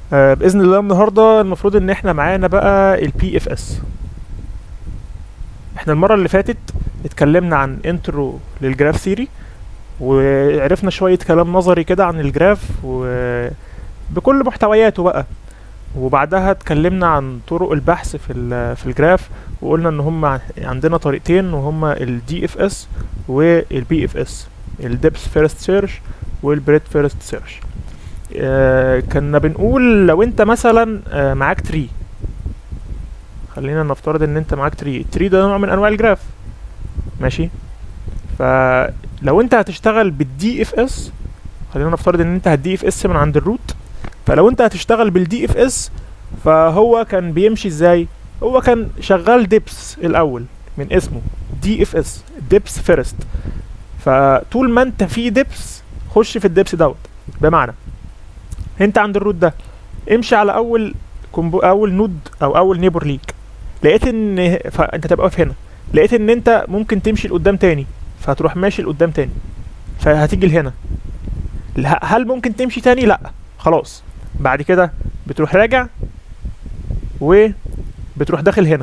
آه باذن الله النهارده المفروض ان احنا معانا بقى البي اف اس احنا المره اللي فاتت اتكلمنا عن انترو للجراف ثيري وعرفنا شويه كلام نظري كده عن الجراف وبكل محتوياته بقى وبعدها اتكلمنا عن طرق البحث في ال- في الجراف وقلنا ان هم عندنا طريقتين وهما الدي اف اس والبي اف اس الدبس فيرست سيرش والبريد فيرست سيرش كنا بنقول لو انت مثلا آه، معاك تري خلينا نفترض ان انت معاك تري التري ده نوع من انواع الجراف ماشي فلو انت هتشتغل بالدي اف اس خلينا نفترض ان انت هتدي اف اس من عند الروت فلو انت هتشتغل بالدي اف اس فهو كان بيمشي ازاي هو كان شغال ديبس الاول من اسمه دي اف اس ديبس فيرست فطول ما انت في ديبس خش في الديبس دوت بمعنى انت عند الروت ده امشي على اول كومبو اول نود او اول نيبر ليك لقيت ان فانت تبقى واقف هنا لقيت ان انت ممكن تمشي لقدام تاني فهتروح ماشي لقدام تاني فهتيجي لهنا له- هل ممكن تمشي تاني لا خلاص بعد كده بتروح راجع وبتروح داخل هنا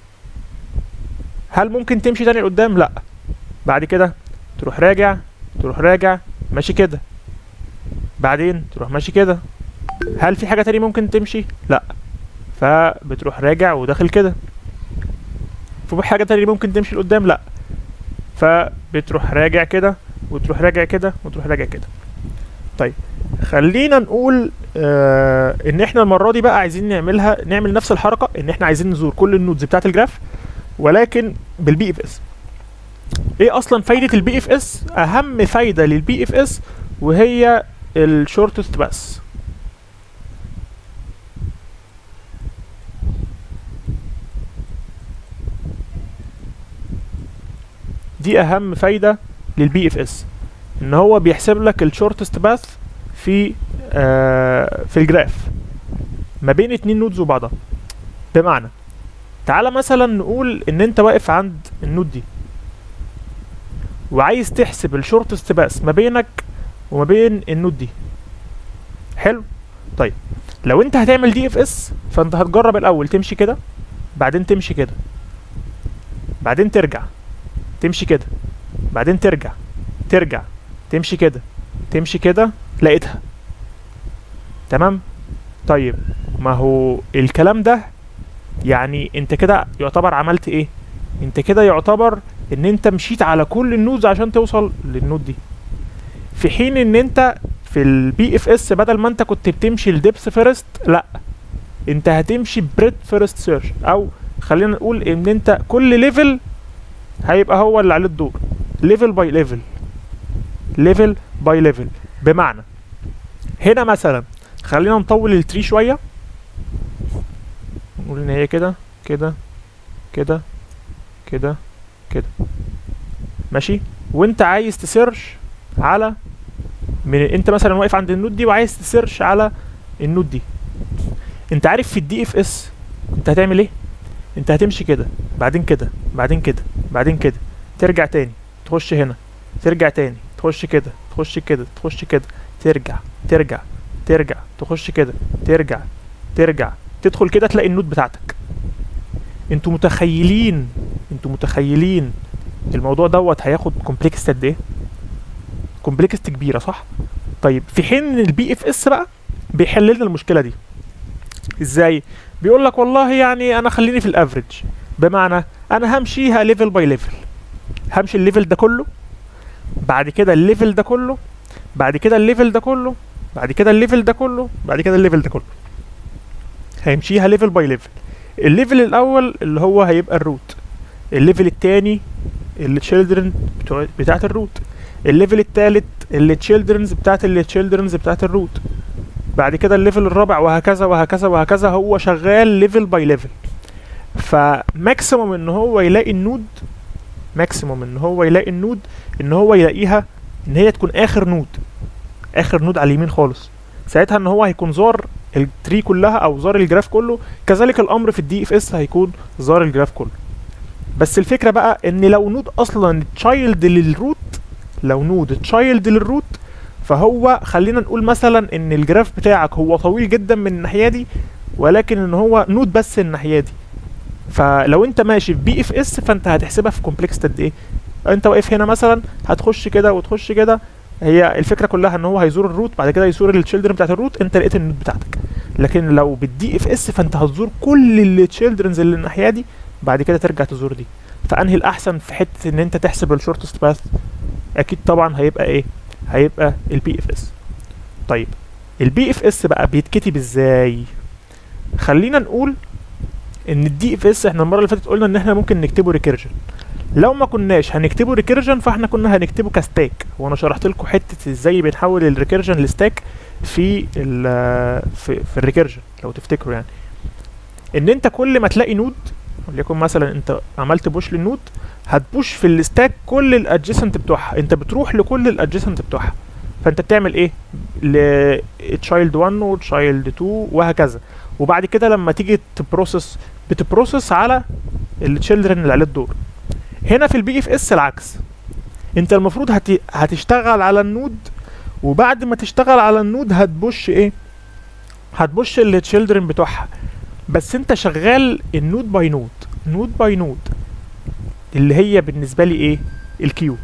هل ممكن تمشي تاني لقدام لا بعد كده تروح راجع تروح راجع ماشي كده بعدين تروح ماشي كده هل في حاجة تاني ممكن تمشي لا فبتروح راجع وداخل كده في حاجة تانية ممكن تمشي لقدام لا فبتروح راجع كده وتروح راجع كده وتروح راجع كده طيب خلينا نقول آه ان احنا المره دي بقى عايزين نعملها نعمل نفس الحركه ان احنا عايزين نزور كل النودز بتاعه الجراف ولكن بالبي اف اس ايه اصلا فايده البي اف اس اهم فايده للبي اف اس وهي الشورتست بس دي اهم فايده للبي اف اس ان هو بيحسب لك الشورتست باث في آه في الجراف ما بين اتنين نودز وبعضها بمعنى تعالى مثلا نقول ان انت واقف عند النود دي وعايز تحسب الشورتست باث ما بينك وما بين النود دي حلو طيب لو انت هتعمل دي اف اس فانت هتجرب الاول تمشي كده بعدين تمشي كده بعدين ترجع تمشي كده بعدين ترجع ترجع تمشي كده تمشي كده لقيتها تمام طيب ما هو الكلام ده يعني انت كده يعتبر عملت ايه انت كده يعتبر ان انت مشيت على كل النودز عشان توصل للنود دي في حين ان انت في البي اف اس بدل ما انت كنت بتمشي الدبس فيرست لا انت هتمشي بريد فيرست سيرش او خلينا نقول ان انت كل ليفل هيبقى هو اللي عليه الدور ليفل باي ليفل ليفل باي ليفل بمعنى هنا مثلا خلينا نطول التري شويه نقول ان هي كده كده كده كده كده ماشي وانت عايز تسيرش على من انت مثلا واقف عند النود دي وعايز تسيرش على النود دي انت عارف في الدي اف اس انت هتعمل ايه انت هتمشي كده بعدين كده بعدين كده بعدين كده ترجع تاني تخش هنا ترجع تاني تخش كده تخش كده تخش كده ترجع ترجع ترجع تخش كده ترجع ترجع تدخل كده تلاقي النود بتاعتك انتوا متخيلين انتوا متخيلين الموضوع دوت هياخد كومبلكس قد ايه كومبلكست كبيره صح طيب في حين ان البي اف اس بقى بيحل لنا المشكله دي ازاي بيقول لك والله يعني انا خليني في الافريج بمعنى انا همشيها ليفل باي ليفل همشي الليفل ده كله بعد كده الليفل ده كله بعد كده الليفل ده كله بعد كده الليفل ده كله بعد كده الليفل ده كله هيمشيها ليفل باي ليفل الليفل الاول اللي هو هيبقى الروت الليفل التاني اللي تشيلدرن بتاعت الروت الليفل التالت اللي تشيلدرنز بتاعت اللي تشيلدرنز بتاعت الروت بعد كده الليفل الرابع وهكذا وهكذا وهكذا هو شغال ليفل باي ليفل فماكسيموم ان هو يلاقي النود ماكسيموم ان هو يلاقي النود ان هو يلاقيها ان هي تكون اخر نود اخر نود على اليمين خالص ساعتها ان هو هيكون زار التري كلها او زار الجراف كله كذلك الامر في الدي اف اس هيكون زار الجراف كله بس الفكره بقى ان لو نود اصلا تشايلد للروت لو نود تشايلد للروت فهو خلينا نقول مثلا ان الجراف بتاعك هو طويل جدا من الناحيه دي ولكن ان هو نود بس الناحيه دي فلو انت ماشي في بي اف اس فانت هتحسبها في كومبلكس قد ايه انت واقف هنا مثلا هتخش كده وتخش كده هي الفكره كلها ان هو هيزور الروت بعد كده يزور التشيلدرن بتاعت الروت انت لقيت النود بتاعتك لكن لو بالدي اف اس فانت هتزور كل التشيلدرنز اللي الناحيه دي بعد كده ترجع تزور دي فانهي الاحسن في حته ان انت تحسب الشورتست باث اكيد طبعا هيبقى ايه هيبقى البي اف اس طيب البي اف اس بقى بيتكتب ازاي خلينا نقول ان الدي اف اس احنا المره اللي فاتت قلنا ان احنا ممكن نكتبه ريكيرجن لو ما كناش هنكتبه ريكيرجن فاحنا كنا هنكتبه كستاك وانا شرحت لكم حته ازاي بنحول الريكيرجن لستاك في ال في, في الريكيرجن لو تفتكروا يعني ان انت كل ما تلاقي نود وليكن مثلا انت عملت بوش للنود هتبوش في الستاك كل الادجيسنت بتوعها انت بتروح لكل الادجيسنت بتوعها فانت بتعمل ايه لتشايلد 1 وتشايلد 2 وهكذا وبعد كده لما تيجي تبروسس بتبروسس على التشيلدرن اللي عليه الدور هنا في البي اف اس العكس انت المفروض هت... هتشتغل على النود وبعد ما تشتغل على النود هتبوش ايه هتبوش التشيلدرن بتوعها بس انت شغال النود باي نود نود باي نود اللي هي بالنسبه لي ايه الكيو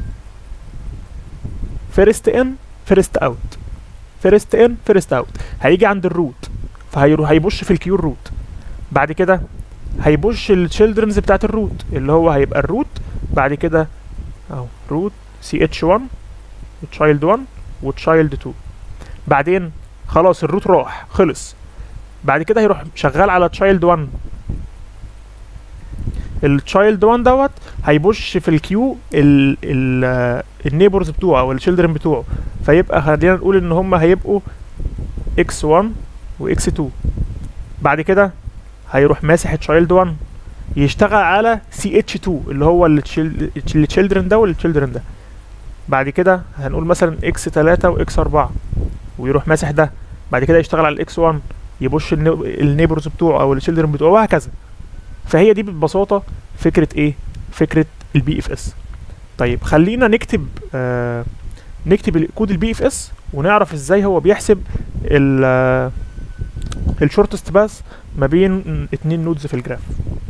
فيرست ان فيرست اوت فيرست ان فيرست اوت هيجي عند الروت فهيروح هيبش في الكيو الروت بعد كده هيبش التشيلدرنز بتاعت الروت اللي هو هيبقى الروت بعد كده اهو روت سي اتش 1 وتشايلد 1 وتشايلد 2 بعدين خلاص الروت راح خلص بعد كده هيروح شغال على تشايلد 1 التشايلد 1 دوت هيبش في الكيو ال ال النيبرز بتوعه او الشيلدرن بتوعه فيبقى خلينا نقول ان هم هيبقوا اكس 1 واكس 2 بعد كده هيروح ماسح تشايلد 1 يشتغل على سي اتش 2 اللي هو التشيلدرن ده والتشيلدرن ده بعد كده هنقول مثلا اكس 3 واكس 4 ويروح ماسح ده بعد كده يشتغل على الاكس 1 يبش النيبرز بتوعه او الشيلدرن بتوعه وهكذا فهي دي ببساطه فكره ايه فكره البي اف اس طيب خلينا نكتب آه نكتب كود البي اف اس ونعرف ازاي هو بيحسب ال الشورتست باث ما بين اتنين نودز في الجراف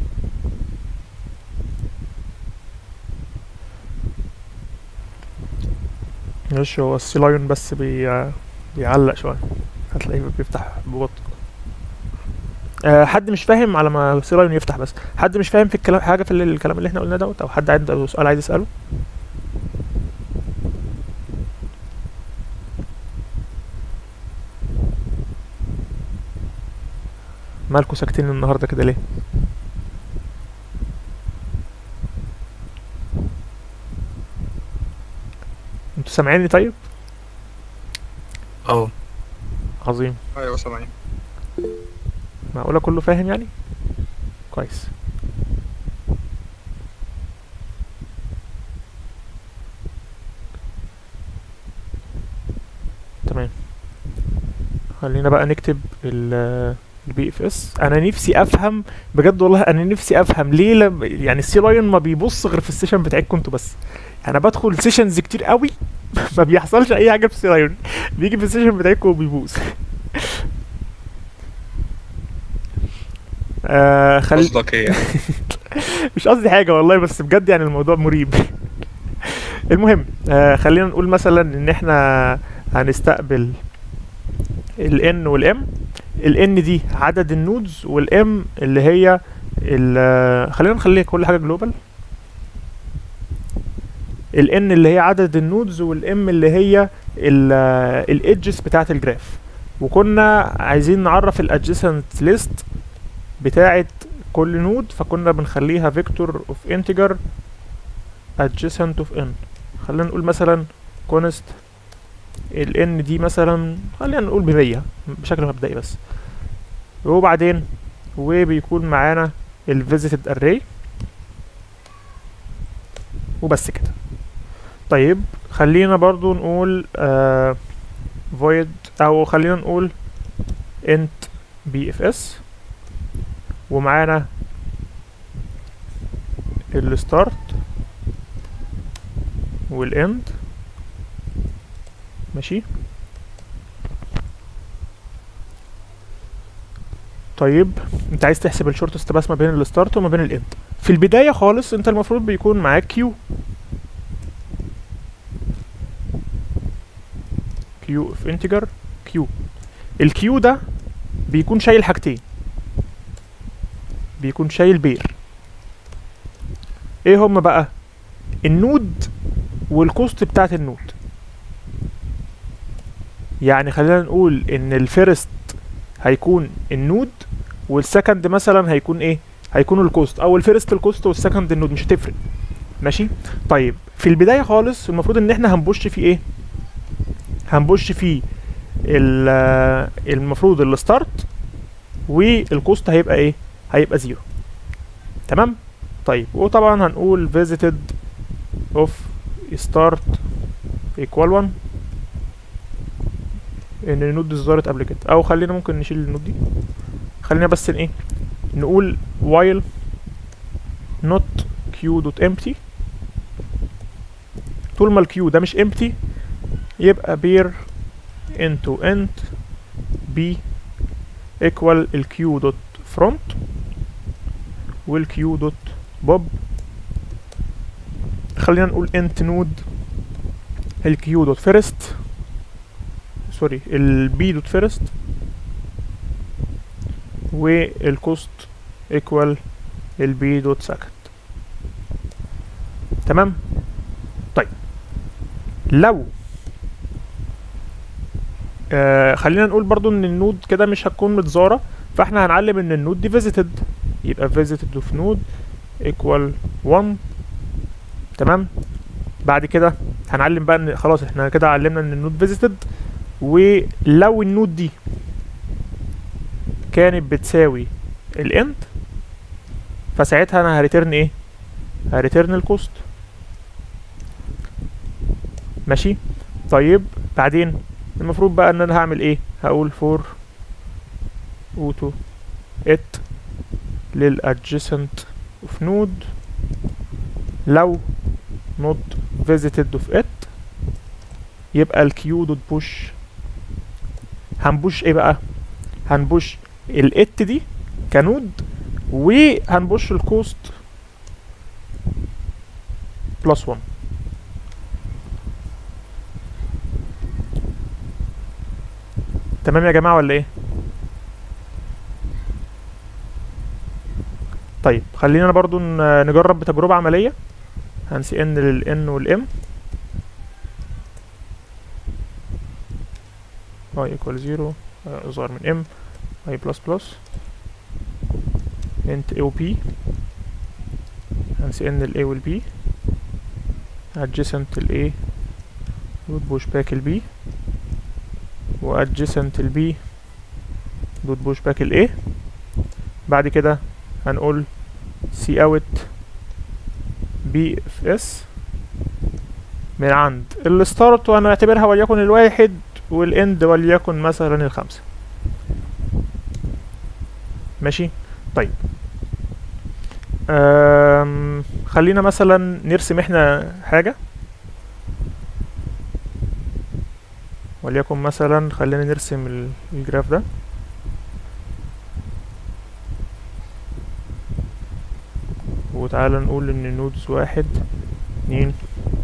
معلش هو السيلايون بس بي بيعلق شويه هتلاقيه بيفتح ببطء أه حد مش فاهم على ما سيلايون يفتح بس حد مش فاهم في الكلام حاجه في الكلام اللي احنا قلناه دوت او حد عنده سؤال عايز يساله مالكوا ساكتين النهارده كده ليه انتوا سامعيني طيب اه عظيم ايوه سامعين معقوله كله فاهم يعني كويس تمام خلينا بقى نكتب ال البي اف اس انا نفسي افهم بجد والله انا نفسي افهم ليه لم يعني السي لاين ما بيبص غير في السيشن بتاعتكم انتوا بس انا بدخل سيشنز كتير قوي ما بيحصلش اي حاجه في السي لاين بيجي في السيشن بتاعتكم وبيبوظ آه خل... قصدك ايه يعني؟ مش قصدي حاجه والله بس بجد يعني الموضوع مريب المهم آه خلينا نقول مثلا ان احنا هنستقبل ال n وال m ال n دي عدد النودز وال m اللي هي ال خلينا نخلي كل حاجه جلوبال ال n اللي هي عدد النودز وال m اللي هي الايدجز بتاعه الجراف وكنا عايزين نعرف الادجيسنت ليست بتاعه كل نود فكنا بنخليها فيكتور اوف انتجر adjacent of n خلينا نقول مثلا const ال n دي مثلا خلينا نقول بمية بشكل مبدئي بس وبعدين وبيكون معانا ال visited array وبس كده طيب خلينا برضو نقول آه void او خلينا نقول int bfs ومعانا الستارت والاند ماشي طيب انت عايز تحسب الشورتست باس ما بين الستارت وما بين الاند في البدايه خالص انت المفروض بيكون معاك كيو كيو اوف انتجر كيو الكيو ده بيكون شايل حاجتين بيكون شايل بير ايه هما بقى النود والكوست بتاعت النود يعني خلينا نقول ان الفيرست هيكون النود والسكند مثلا هيكون ايه هيكون الكوست او الفيرست الكوست والسكند النود مش هتفرق ماشي طيب في البدايه خالص المفروض ان احنا هنبش في ايه هنبش في ال- المفروض الستارت والكوست هيبقى ايه هيبقى زيرو تمام طيب وطبعا هنقول visited of start equal 1 ان النود دي ظهرت قبل كده او خلينا ممكن نشيل النود دي خلينا بس ن- ايه نقول while not q dot empty طول ما الكيو ده مش empty يبقى بير into int b equal الكيو دوت front والكيو دوت bob خلينا نقول int node الكيو دوت first سوري البي دوت فيرست والكوست ايكوال البي دوت سكند تمام طيب لو آه خلينا نقول برضو ان النود كده مش هتكون متزارة فاحنا هنعلم ان النود دي visited يبقى visited of node equal 1 تمام بعد كده هنعلم بقى ان خلاص احنا كده علمنا ان النود visited ولو النود دي كانت بتساوي الاند فساعتها انا هريترن ايه هريترن الكوست ماشي طيب بعدين المفروض بقى ان انا هعمل ايه هقول فور اوتو ات للادجيسنت اوف نود لو not visited of it يبقى الكيو دوت بوش هنبوش ايه بقى هنبوش الات دي كنود وهنبوش الكوست بلس 1 تمام يا جماعه ولا ايه طيب خلينا برضو ن- نجرب بتجربه عمليه هنسي ان للان والام y equal 0 ظهر من m y plus plus int a و p هنسي ان ال a وال b adjacent ال a دوت بوش باك ال b و adjacent ال b دوت بوش باك ال a بعد كده هنقول c out b f s من عند الستارت وهنعتبرها وليكن الواحد والاند وليكن مثلا الخمسة ماشي طيب أم خلينا مثلا نرسم احنا حاجة وليكن مثلا خلينا نرسم ال- الجراف ده وتعالى نقول ان نودز واحد اتنين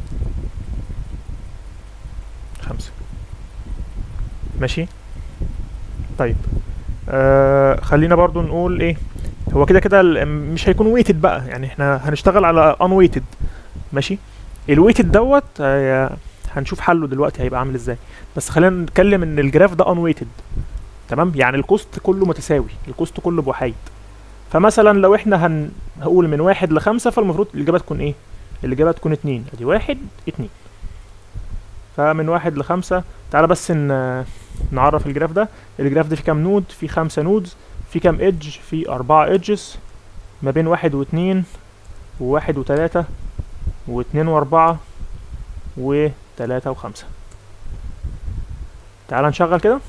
خمسة ماشي طيب آه خلينا برضو نقول ايه هو كده كده ال- مش هيكون ويتد بقى يعني احنا هنشتغل على unweighted ماشي الويتد دوت آه هنشوف حله دلوقتي هيبقى عامل ازاي بس خلينا نتكلم ان الجراف ده unweighted تمام يعني الكوست كله متساوي الكوست كله بوحايد فمثلا لو احنا هن... هقول من واحد لخمسة فالمفروض الإجابة تكون ايه الإجابة تكون اتنين ادي واحد اتنين فمن واحد لخمسة تعالى بس ن... نعرف الجراف ده الجراف ده فيه كام نود فيه خمسة نودز فيه كام ايدج فيه أربعة ايدجز ما بين واحد واتنين وواحد وتلاتة واتنين وأربعة وتلاتة وخمسة تعالى نشغل كده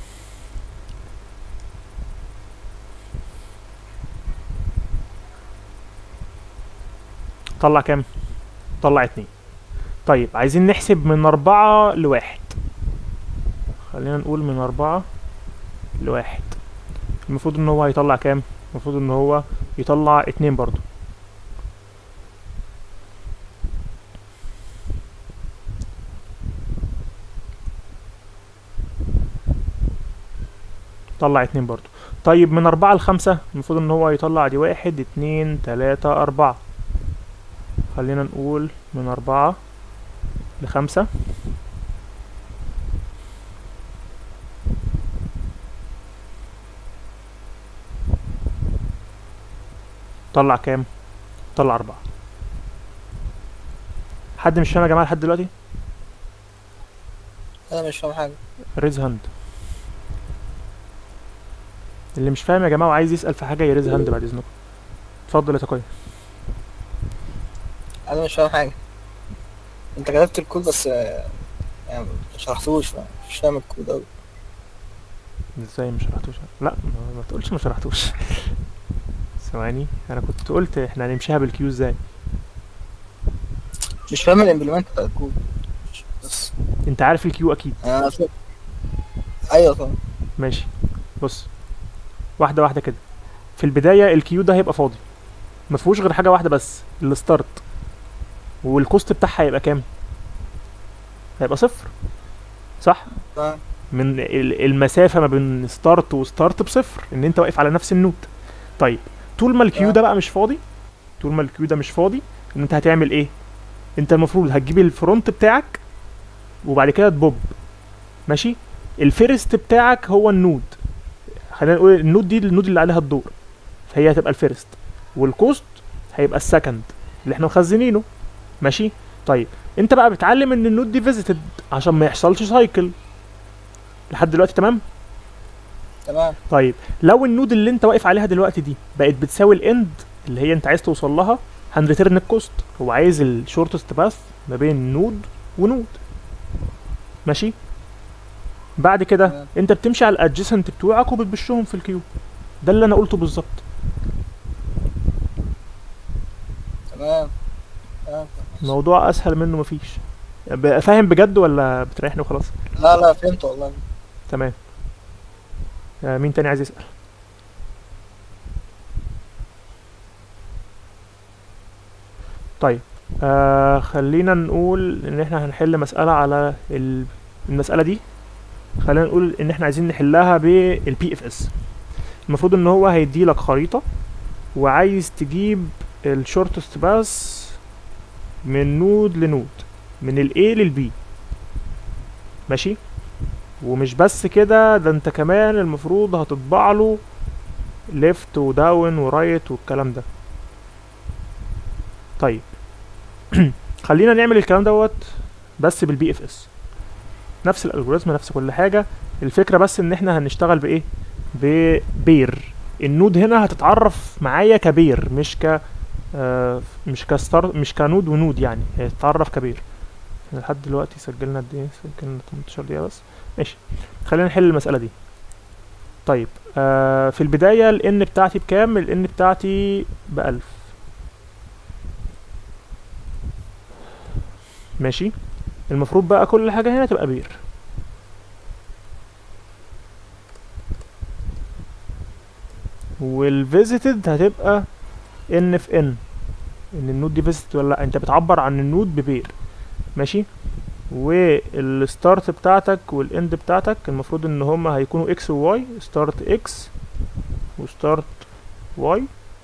طلع كام طلع اتنين طيب عايزين نحسب من أربعة لواحد خلينا نقول من أربعة لواحد المفروض ان هو هيطلع كام المفروض ان هو يطلع اتنين برضو طلع اتنين برضو طيب من أربعة لخمسة المفروض ان هو يطلع دي واحد اتنين تلاتة أربعة خلينا نقول من أربعة لخمسة طلع كام طلع أربعة حد مش فاهم يا جماعة لحد دلوقتي انا مش فاهم حاجه ريز هاند اللي مش فاهم يا جماعة وعايز يسأل في حاجة يريز هاند بعد إذنكم اتفضل يا تقوي انا مش فاهم حاجه انت كتبت الكود بس آه، يعني ما شرحتوش مش فاهم الكود اوي ازاي ما شرحتوش لا ما, ما تقولش ما شرحتوش ثواني انا كنت قلت احنا هنمشيها بالكيو ازاي مش فاهم الامبلمنت بتاع الكود بس انت عارف الكيو اكيد انا فاهم ايوه طبعا ماشي بص واحده واحده كده في البدايه الكيو ده هيبقى فاضي ما فيهوش غير حاجه واحده بس الستارت والكوست بتاعها هيبقى كام هيبقى صفر صح تمام من ال- المسافه ما بين ستارت وستارت بصفر ان انت واقف على نفس النود طيب طول ما الكيو آه. ده بقى مش فاضي طول ما الكيو ده مش فاضي ان انت هتعمل ايه انت المفروض هتجيب الفرونت بتاعك وبعد كده تبوب ماشي الفيرست بتاعك هو النود خلينا نقول النود دي النود اللي عليها الدور فهي هتبقى الفيرست والكوست هيبقى السكند اللي احنا مخزنينه ماشي طيب انت بقى بتعلم ان النود دي فيزيتد عشان ما يحصلش سايكل لحد دلوقتي تمام تمام طيب لو النود اللي انت واقف عليها دلوقتي دي بقت بتساوي الاند اللي هي انت عايز توصل لها هنريتيرن الكوست هو عايز الشورتست باث ما بين نود ونود ماشي بعد كده تمام. انت بتمشي على الادجيسنت بتوعك وبتبشهم في الكيو ده اللي انا قلته بالظبط تمام تمام الموضوع اسهل منه مفيش ب- فاهم بجد ولا بتريحني وخلاص لا لا فهمت والله تمام آه، مين تاني عايز يسأل طيب آه خلينا نقول ان احنا هنحل مسألة على ال- المسألة دي خلينا نقول ان احنا عايزين نحلها بالبي اف اس المفروض ان هو هيدي لك خريطة وعايز تجيب الشورتست باس من نود لنود من ال A لل B ماشي ومش بس كده ده انت كمان المفروض هتطبع له ليفت وداون ورايت والكلام ده طيب خلينا نعمل الكلام دوت بس بالبي اف اس نفس الالجوريزم نفس كل حاجه الفكره بس ان احنا هنشتغل بايه ببير النود هنا هتتعرف معايا كبير مش ك آه مش كستار مش كنود ونود يعني هتتعرف كبير احنا لحد دلوقتي سجلنا قد ايه سجلنا 18 دقيقه بس ماشي خلينا نحل المسألة دي طيب آه في البداية ال n بتاعتي بكام ال n بتاعتي بألف ماشي المفروض بقى كل حاجة هنا تبقى بير والفيزيتد هتبقى n في n ان النود دي فيزيتد ولا لا انت بتعبر عن النود ببير ماشي والستارت بتاعتك والاند بتاعتك المفروض ان هما هيكونوا اكس وواي ستارت اكس وستارت واي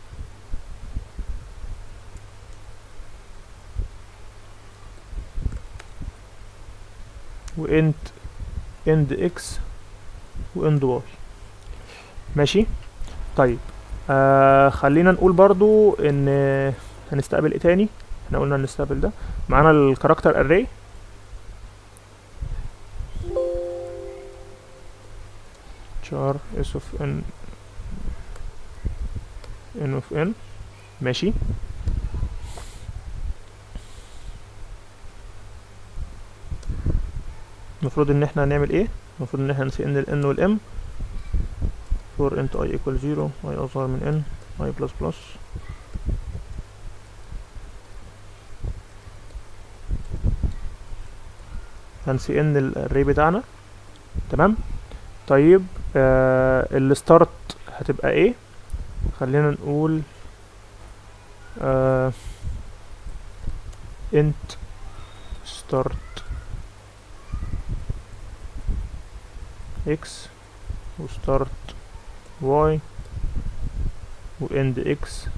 واند اند اكس واند واي ماشي طيب آه خلينا نقول برضو ان هنستقبل ايه تاني احنا قلنا هنستقبل ده معانا الكاركتر اري char s of n n of n ماشي المفروض ان احنا هنعمل ايه المفروض ان احنا نسي ان ال n وال m for int i equal 0 i اصغر من n i plus plus هنسي ان الاري بتاعنا تمام طيب آه الستارت هتبقى ايه خلينا نقول آه int start x و start y و end x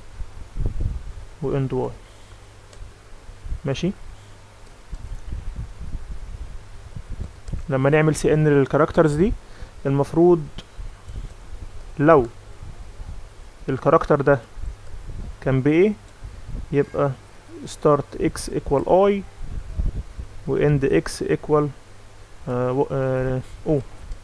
و end y ماشي لما نعمل سي ان للكاركترز دي المفروض لو الكاركتر ده كان بايه يبقى start x equal i و end x equal آه آه o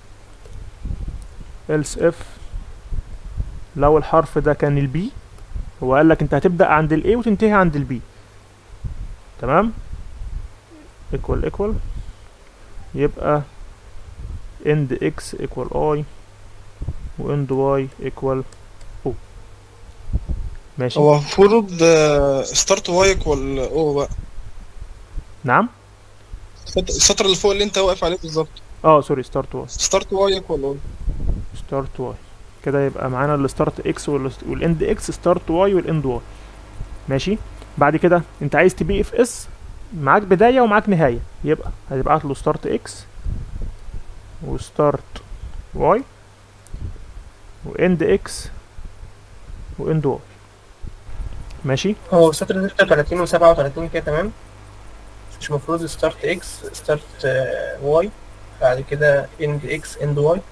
else if لو الحرف ده كان البي هو قال لك انت هتبدأ عند الاي وتنتهي عند البي تمام equal equal يبقى end x equal i و end y equal o ماشي هو المفروض ستارت واي ايكوال او بقى نعم السطر- السطر اللي فوق اللي انت واقف عليه بالظبط اه سوري start y ستارت واي ايكوال او start y كده يبقى معانا الستارت اكس والاند اكس ستارت واي والاند واي ماشي بعد كده انت عايز تبي اف اس معاك بدايه ومعاك نهايه يبقى هتبعت له ستارت اكس وستارت واي واند اكس واند واي ماشي هو سطر 36 و 37 كده تمام مش المفروض ستارت اكس ستارت واي بعد كده اند اكس اند واي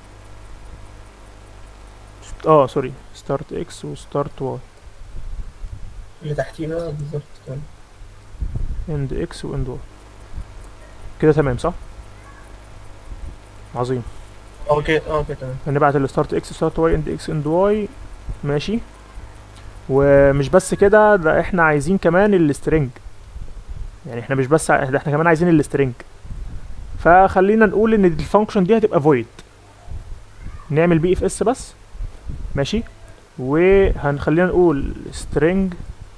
اه سوري ستارت اكس وستارت واي اللي تحتينا بالظبط تمام اند اكس واند واي كده تمام صح عظيم اه كده اه كده تمام هنبعت الستارت اكس ستارت واي اند اكس اند واي ماشي ومش بس كده ده احنا عايزين كمان السترنج يعني احنا مش بس ع- ده احنا كمان عايزين السترنج فخلينا نقول ان الفانكشن دي هتبقى void نعمل بي اف اس بس ماشي وهنخلينا نقول string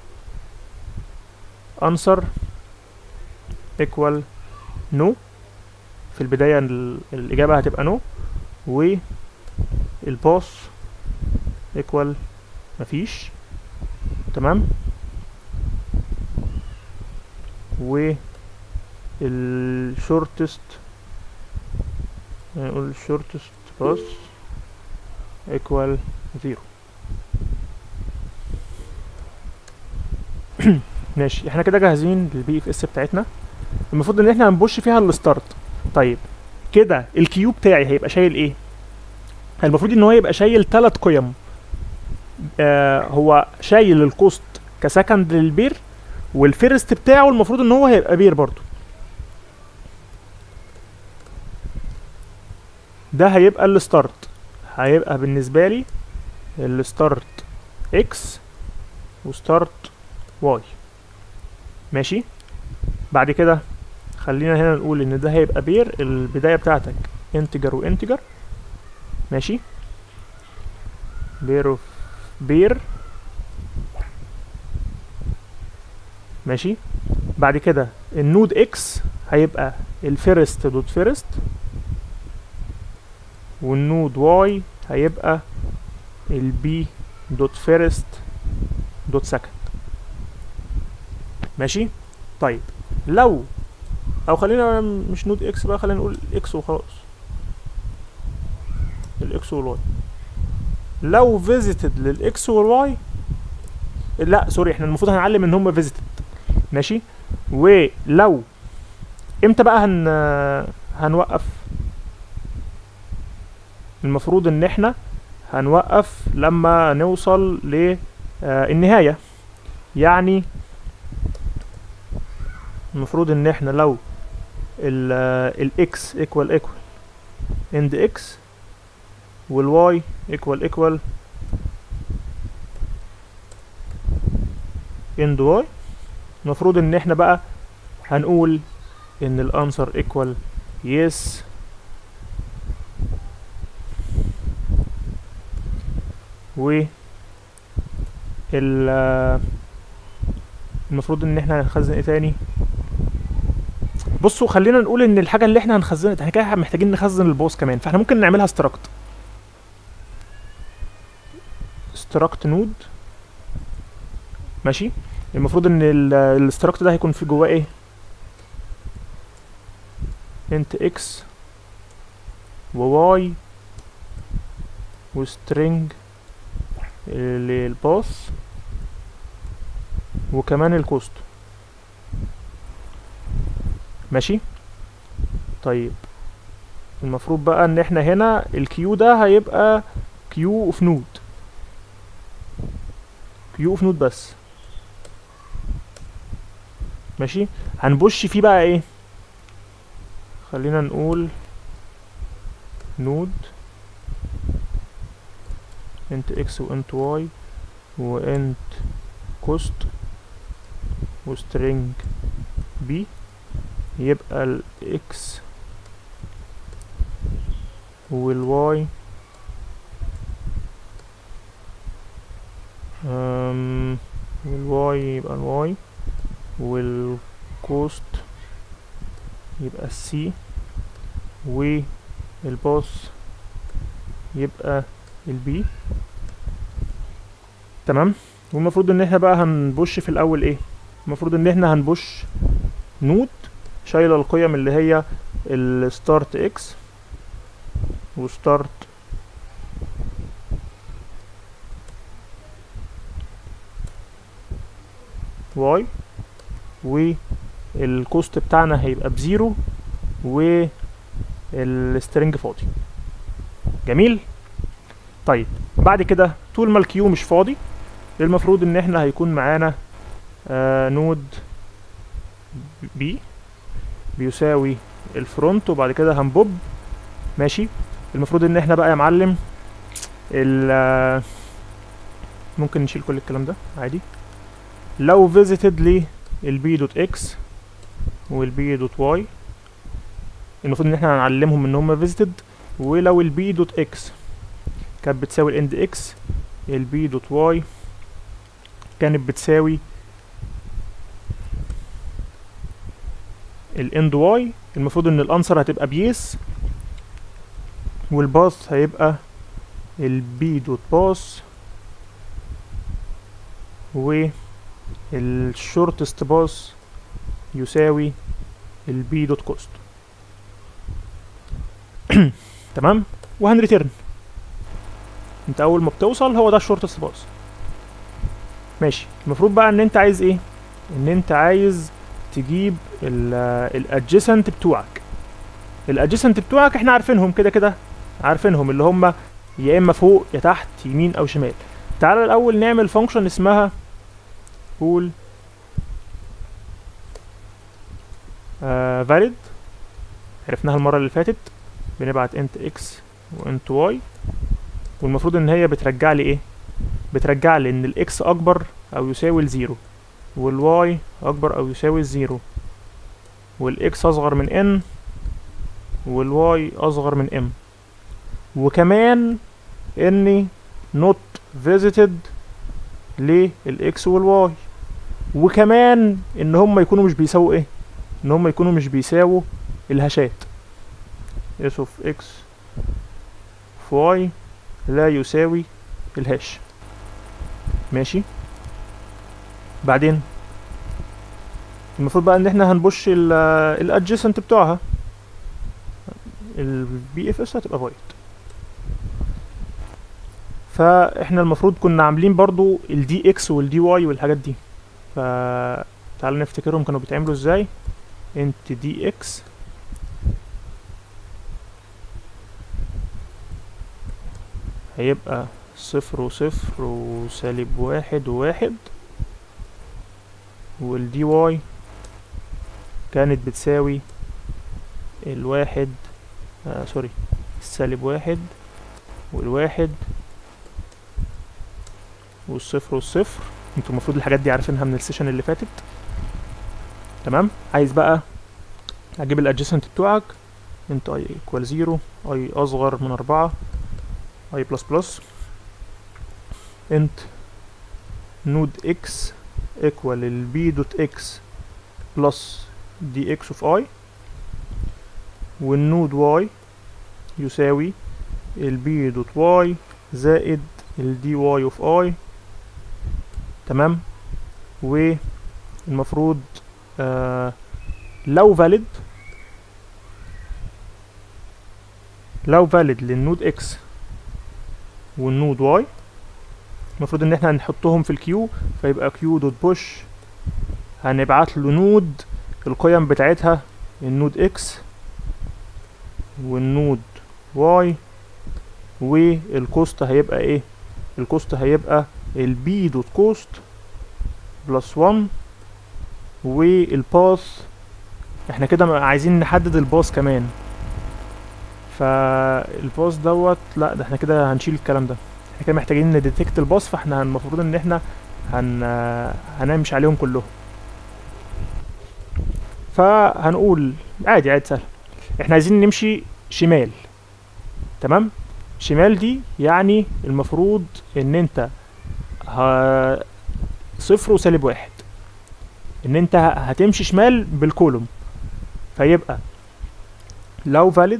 answer equal no في البداية ال- الإجابة هتبقى no والباص equal مفيش تمام و الشورتست نقول الشورتست باص equal زيرو ماشي احنا كده جاهزين للبي اف اس بتاعتنا المفروض ان احنا هنبش فيها الستارت طيب كده الكيو بتاعي هيبقى شايل ايه المفروض ان هو يبقى شايل ثلاث قيم آه هو شايل الكوست كسكند للبير والفيرست بتاعه المفروض ان هو هيبقى بير برضو ده هيبقى الستارت هيبقى بالنسبه لي الستارت اكس وستارت واي ماشي بعد كده خلينا هنا نقول ان ده هيبقى بير البدايه بتاعتك انتجر وانتجر ماشي بير اوف بير ماشي بعد كده النود اكس هيبقى الفيرست دوت فيرست والنود واي هيبقى البي دوت فيرست دوت سكند ماشي طيب لو او خلينا مش نود اكس بقى خلينا نقول اكس وخلاص الاكس والواي لو فيزيتد للاكس والواي لا سوري احنا المفروض هنعلم ان هم فيزيتد ماشي ولو امتى بقى هن هنوقف المفروض ان احنا هنوقف لما نوصل للنهاية يعني المفروض ان احنا لو الاكس ايكوال ايكوال اند اكس والواي ايكوال ايكوال اند واي المفروض ان احنا بقى هنقول ان الانسر ايكوال يس و ال المفروض ان احنا هنخزن ايه تاني بصوا خلينا نقول ان الحاجه اللي احنا هنخزنها احنا كده محتاجين نخزن الباص كمان فاحنا ممكن نعملها استراكت استراكت نود ماشي المفروض ان الاستراكت ده هيكون في جواه ايه انت اكس وواي وسترينج للباص وكمان الكوست ماشي طيب المفروض بقى ان احنا هنا الكيو ده هيبقى كيو اوف نود كيو اوف نود بس ماشي هنبش فيه بقى ايه خلينا نقول نود انت اكس وانت واي وانت كوست وسترينج بي يبقى الاكس والواي أم والواي يبقى الواي والكوست يبقى السي والباص يبقى البي تمام والمفروض ان احنا بقى هنبش في الاول ايه المفروض ان احنا هنبش نود شايله القيم اللي هي الستارت اكس وستارت واي والكوست بتاعنا هيبقى بزيرو والسترنج فاضي جميل طيب بعد كده طول ما الكيو مش فاضي المفروض ان احنا هيكون معانا آه نود بي بيساوي الفرونت وبعد كده هنبوب ماشي المفروض ان احنا بقى يا معلم ال ممكن نشيل كل الكلام ده عادي لو فيزيتد للبي دوت اكس والبي دوت واي المفروض ان احنا هنعلمهم ان هم فيزيتد ولو البي دوت اكس كانت بتساوي الاند اكس البي دوت واي كانت بتساوي الاند واي المفروض ان الانسر هتبقى بيس والباث هيبقى البي دوت باث والشورتست باث يساوي البي دوت كوست تمام وهنريتيرن انت اول ما بتوصل هو ده الشورتست باث ماشي المفروض بقى ان انت عايز ايه ان انت عايز تجيب الادجيسنت بتوعك الادجيسنت بتوعك احنا عارفينهم كده كده عارفينهم اللي هم يا اما فوق يا تحت يمين او شمال تعالى الاول نعمل فانكشن اسمها قول آه valid عرفناها المره اللي فاتت بنبعت انت اكس وانت واي والمفروض ان هي بترجع لي ايه بترجع لي ان الاكس اكبر او يساوي الزيرو والواي اكبر او يساوي الزيرو والاكس اصغر من ان والواي اصغر من ام وكمان اني not visited للاكس والواي وكمان ان هم يكونوا مش بيساووا ايه ان هم يكونوا مش بيساووا الهاشات s of x في y لا يساوي الهاش ماشي بعدين المفروض بقى ان احنا هنبش الادجيسنت بتوعها البي اف اس هتبقى فايت فاحنا المفروض كنا عاملين برضو الدي اكس والدي واي والحاجات دي ف تعالوا نفتكرهم كانوا بيتعملوا ازاي انت دي اكس هيبقى صفر وصفر وسالب واحد وواحد والدي واي كانت بتساوي الواحد آه سوري السالب واحد والواحد والصفر والصفر انتوا المفروض الحاجات دي عارفينها من السيشن اللي فاتت تمام عايز بقى اجيب الادجيسنت بتوعك انت اي ايكوال زيرو اي اصغر من اربعة اي بلس بلس انت نود اكس ايكوال البي دوت اكس بلس دي اكس اوف اي والنود واي يساوي البي دوت واي زائد الدي واي اوف اي تمام والمفروض آه لو valid لو valid للنود اكس والنود واي المفروض ان احنا هنحطهم في الكيو فيبقى كيو دوت بوش هنبعت له نود القيم بتاعتها النود اكس والنود واي والكوست هيبقى ايه الكوست هيبقى البي دوت كوست بلس 1 والباث احنا كده عايزين نحدد الباص كمان فالباص دوت لا ده احنا كده هنشيل الكلام ده احنا كده محتاجين نديتكت الباص فاحنا المفروض ان احنا هن هنمشي عليهم كلهم فهنقول عادي عادي سهل احنا عايزين نمشي شمال تمام شمال دي يعني المفروض ان انت ه... صفر وسالب واحد ان انت هتمشي شمال بالكولوم فيبقى لو valid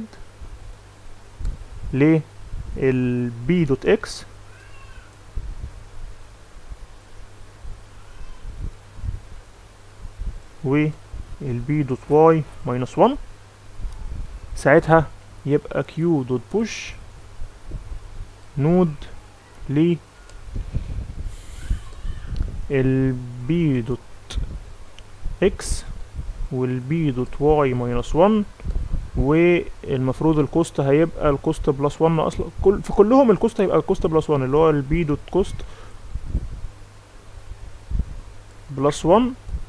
لل دوت اكس والبي دوت واي ماينس 1 ساعتها يبقى كيو دوت بوش نود ل البي دوت اكس والبي دوت واي ماينس 1 والمفروض الكوست هيبقى الكوست بلس 1 اصلا كل في كلهم الكوست هيبقى الكوست بلس 1 اللي هو البي دوت كوست بلس 1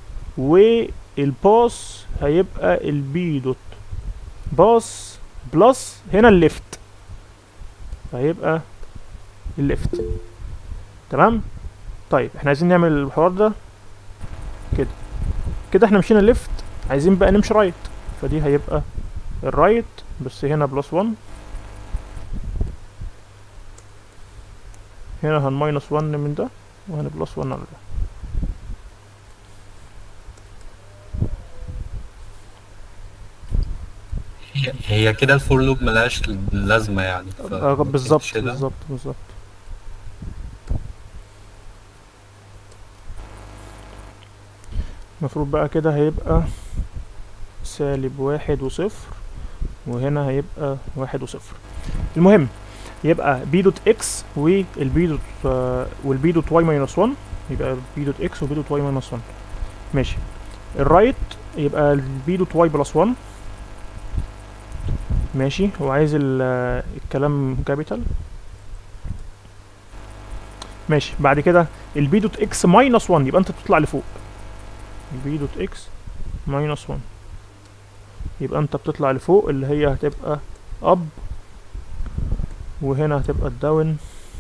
والباس هيبقى البي دوت باس بلس هنا الليفت فهيبقى الليفت تمام طيب احنا عايزين نعمل الحوار ده كده كده احنا مشينا ليفت عايزين بقى نمشي رايت فدي هيبقى الرايت بس هنا بلس 1 هنا هن ماينس 1 من ده وهنا بلس 1 على ده هي- هي كده الفور لوب ملهاش لازمة يعني ف- آه، بالظبط تشيلها. بالظبط بالظبط المفروض بقى كده هيبقى سالب واحد وصفر وهنا هيبقى واحد وصفر المهم يبقى بي دوت اكس والبي دوت آه، والبي دوت واي ماينس 1 يبقى بي دوت اكس وبي دوت واي ماينس 1 ماشي الرايت يبقى البي دوت واي بلس 1 ماشي هو عايز ال- آه، الكلام كابيتال ماشي بعد كده البي دوت اكس ماينس 1 يبقى انت بتطلع لفوق البي دوت اكس ماينس 1 يبقى انت بتطلع لفوق اللي هي هتبقى اب وهنا هتبقى الداون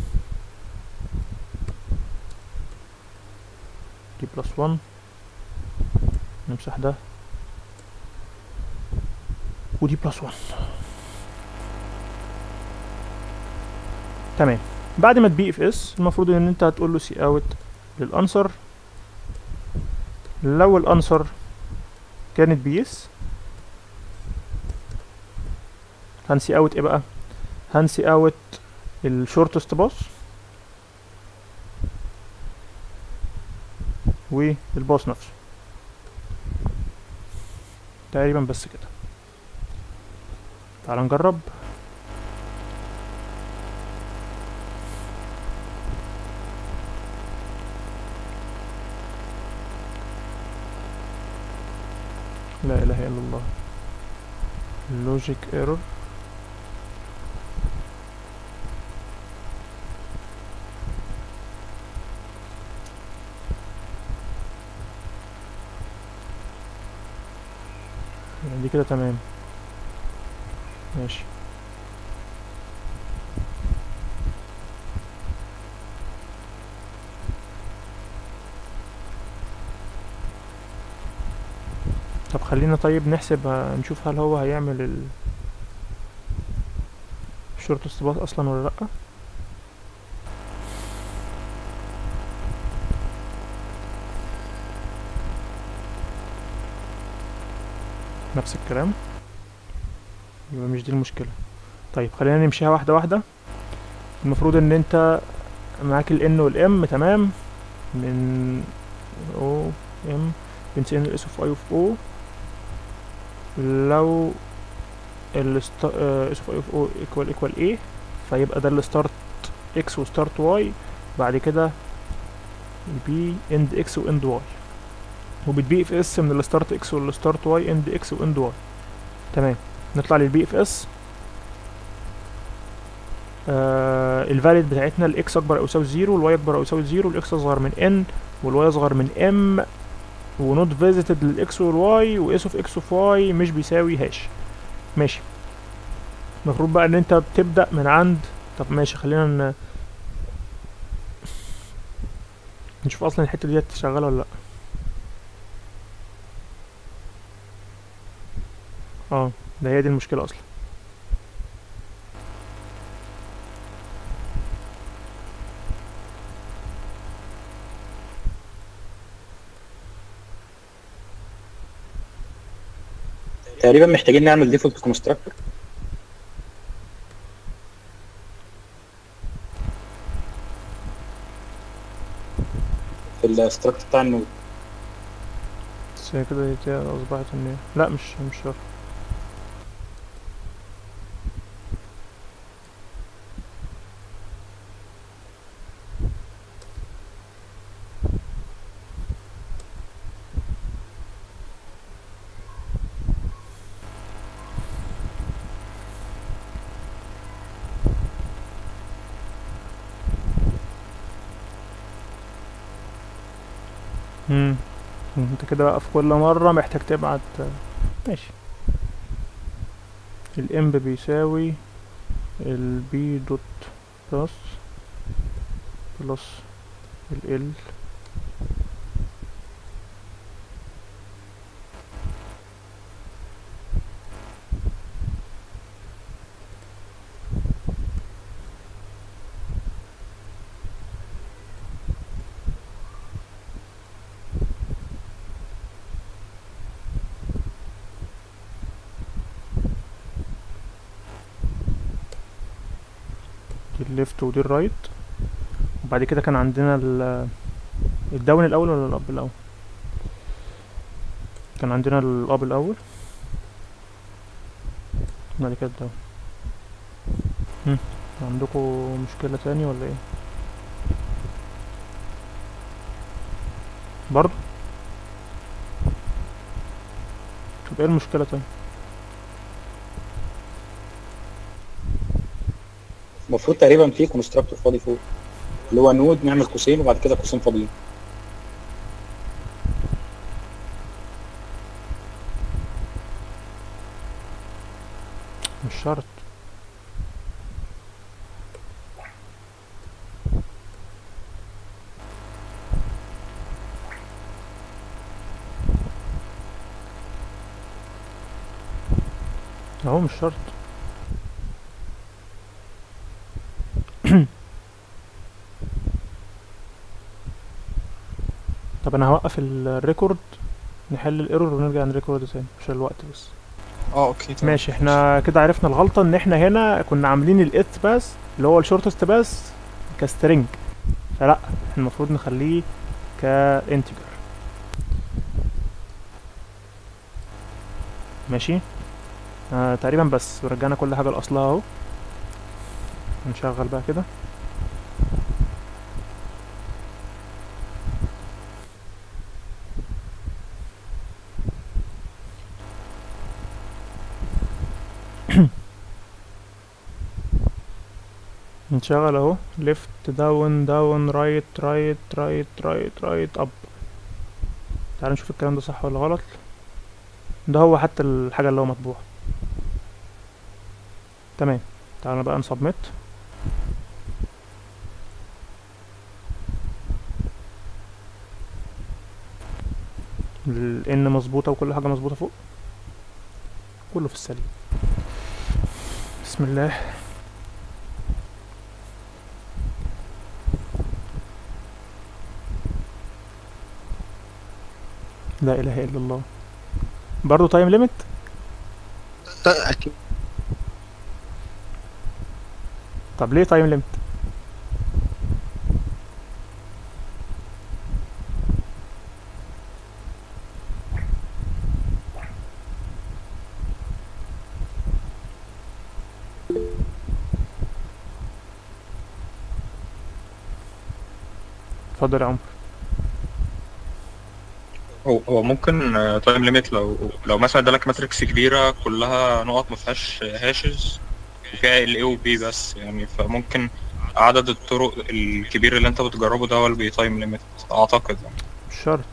دي بلس 1 نمسح ده ودي بلس 1 تمام بعد ما تبي اف اس المفروض ان انت هتقول له سي اوت للانسر لو الانسر كانت بي اس هنسي اوت ايه بقى هنسي اوت الشورتست باص والباص نفسه تقريبا بس كده تعال نجرب لا اله الا الله logic error يعني دي كده تمام ماشي طب خلينا طيب نحسب ه- نشوف هل هو هيعمل ال الشورت استباط اصلا ولا لا نفس الكلام يبقى مش دي المشكلة طيب خلينا نمشيها واحدة واحدة المفروض ان انت معاك ال N وال M تمام من O M بنسين ال S of I of O لو ال ست- آه، S of I of O equal equal A فيبقى ده ال start X و start Y بعد كده B end X و end Y وبتبي اف اس من الستارت اكس والستارت واي اند اكس واند واي تمام نطلع للبي اف اس آه الفاليد بتاعتنا الاكس اكبر او يساوي زيرو والواي اكبر او يساوي زيرو الاكس اصغر من ان والواي اصغر من ام ونوت فيزيتد للاكس والواي واس اوف اكس اوف واي مش بيساوي هاش ماشي المفروض بقى ان انت بتبدا من عند طب ماشي خلينا ن... نشوف اصلا الحته ديت شغاله ولا لا اه ده هي دي المشكله اصلا تقريبا محتاجين نعمل ديفولت كونستراكتور في الاستراكت بتاع النود بس هي كده دي اصبحت ان هي- لا مش مش شرط امم انت كده بقى في كل مرة محتاج تبعت ماشي الام بيساوي البي دوت بلس بلس ال دي الليفت ودي الرايت وبعد كده كان عندنا ال الداون الاول ولا الاب الاول كان عندنا الاب الاول بعد كده الداون هم، عندكم مشكلة تاني ولا ايه برضو طب ايه المشكلة تاني المفروض تقريبا في كونستراكتور فاضي فوق اللي هو نود نعمل قوسين وبعد كده قوسين فاضيين مش شرط اهو مش شرط طب انا هوقف الريكورد نحل الايرور ونرجع نريكورد تاني عشان الوقت بس اه اوكي تمام ماشي احنا كده عرفنا الغلطة ان احنا هنا كنا عاملين الاث باس اللي هو الشورتست باس كسترينج فلا احنا المفروض نخليه كانتجر ماشي آه تقريبا بس ورجعنا كل حاجة لأصلها اهو نشغل بقى كده نشغل اهو ليفت داون داون رايت رايت رايت رايت رايت اب تعال نشوف الكلام ده صح ولا غلط ده هو حتى الحاجة اللي هو مطبوع تمام تعالى بقى نسبمت الان مظبوطة وكل حاجة مظبوطة فوق كله في السليم بسم الله لا اله الا الله برضه تايم ليميت تا- اكيد طب ليه تايم ليميت اتفضل يا عمر هو هو ممكن تايم ليميت لو لو مثلا ادالك ماتريكس كبيره كلها نقط ما فيهاش هاشز وفيها ال A و B بس يعني فممكن عدد الطرق الكبير اللي انت بتجربه ده هو اللي بيتايم ليميت اعتقد يعني. مش شرط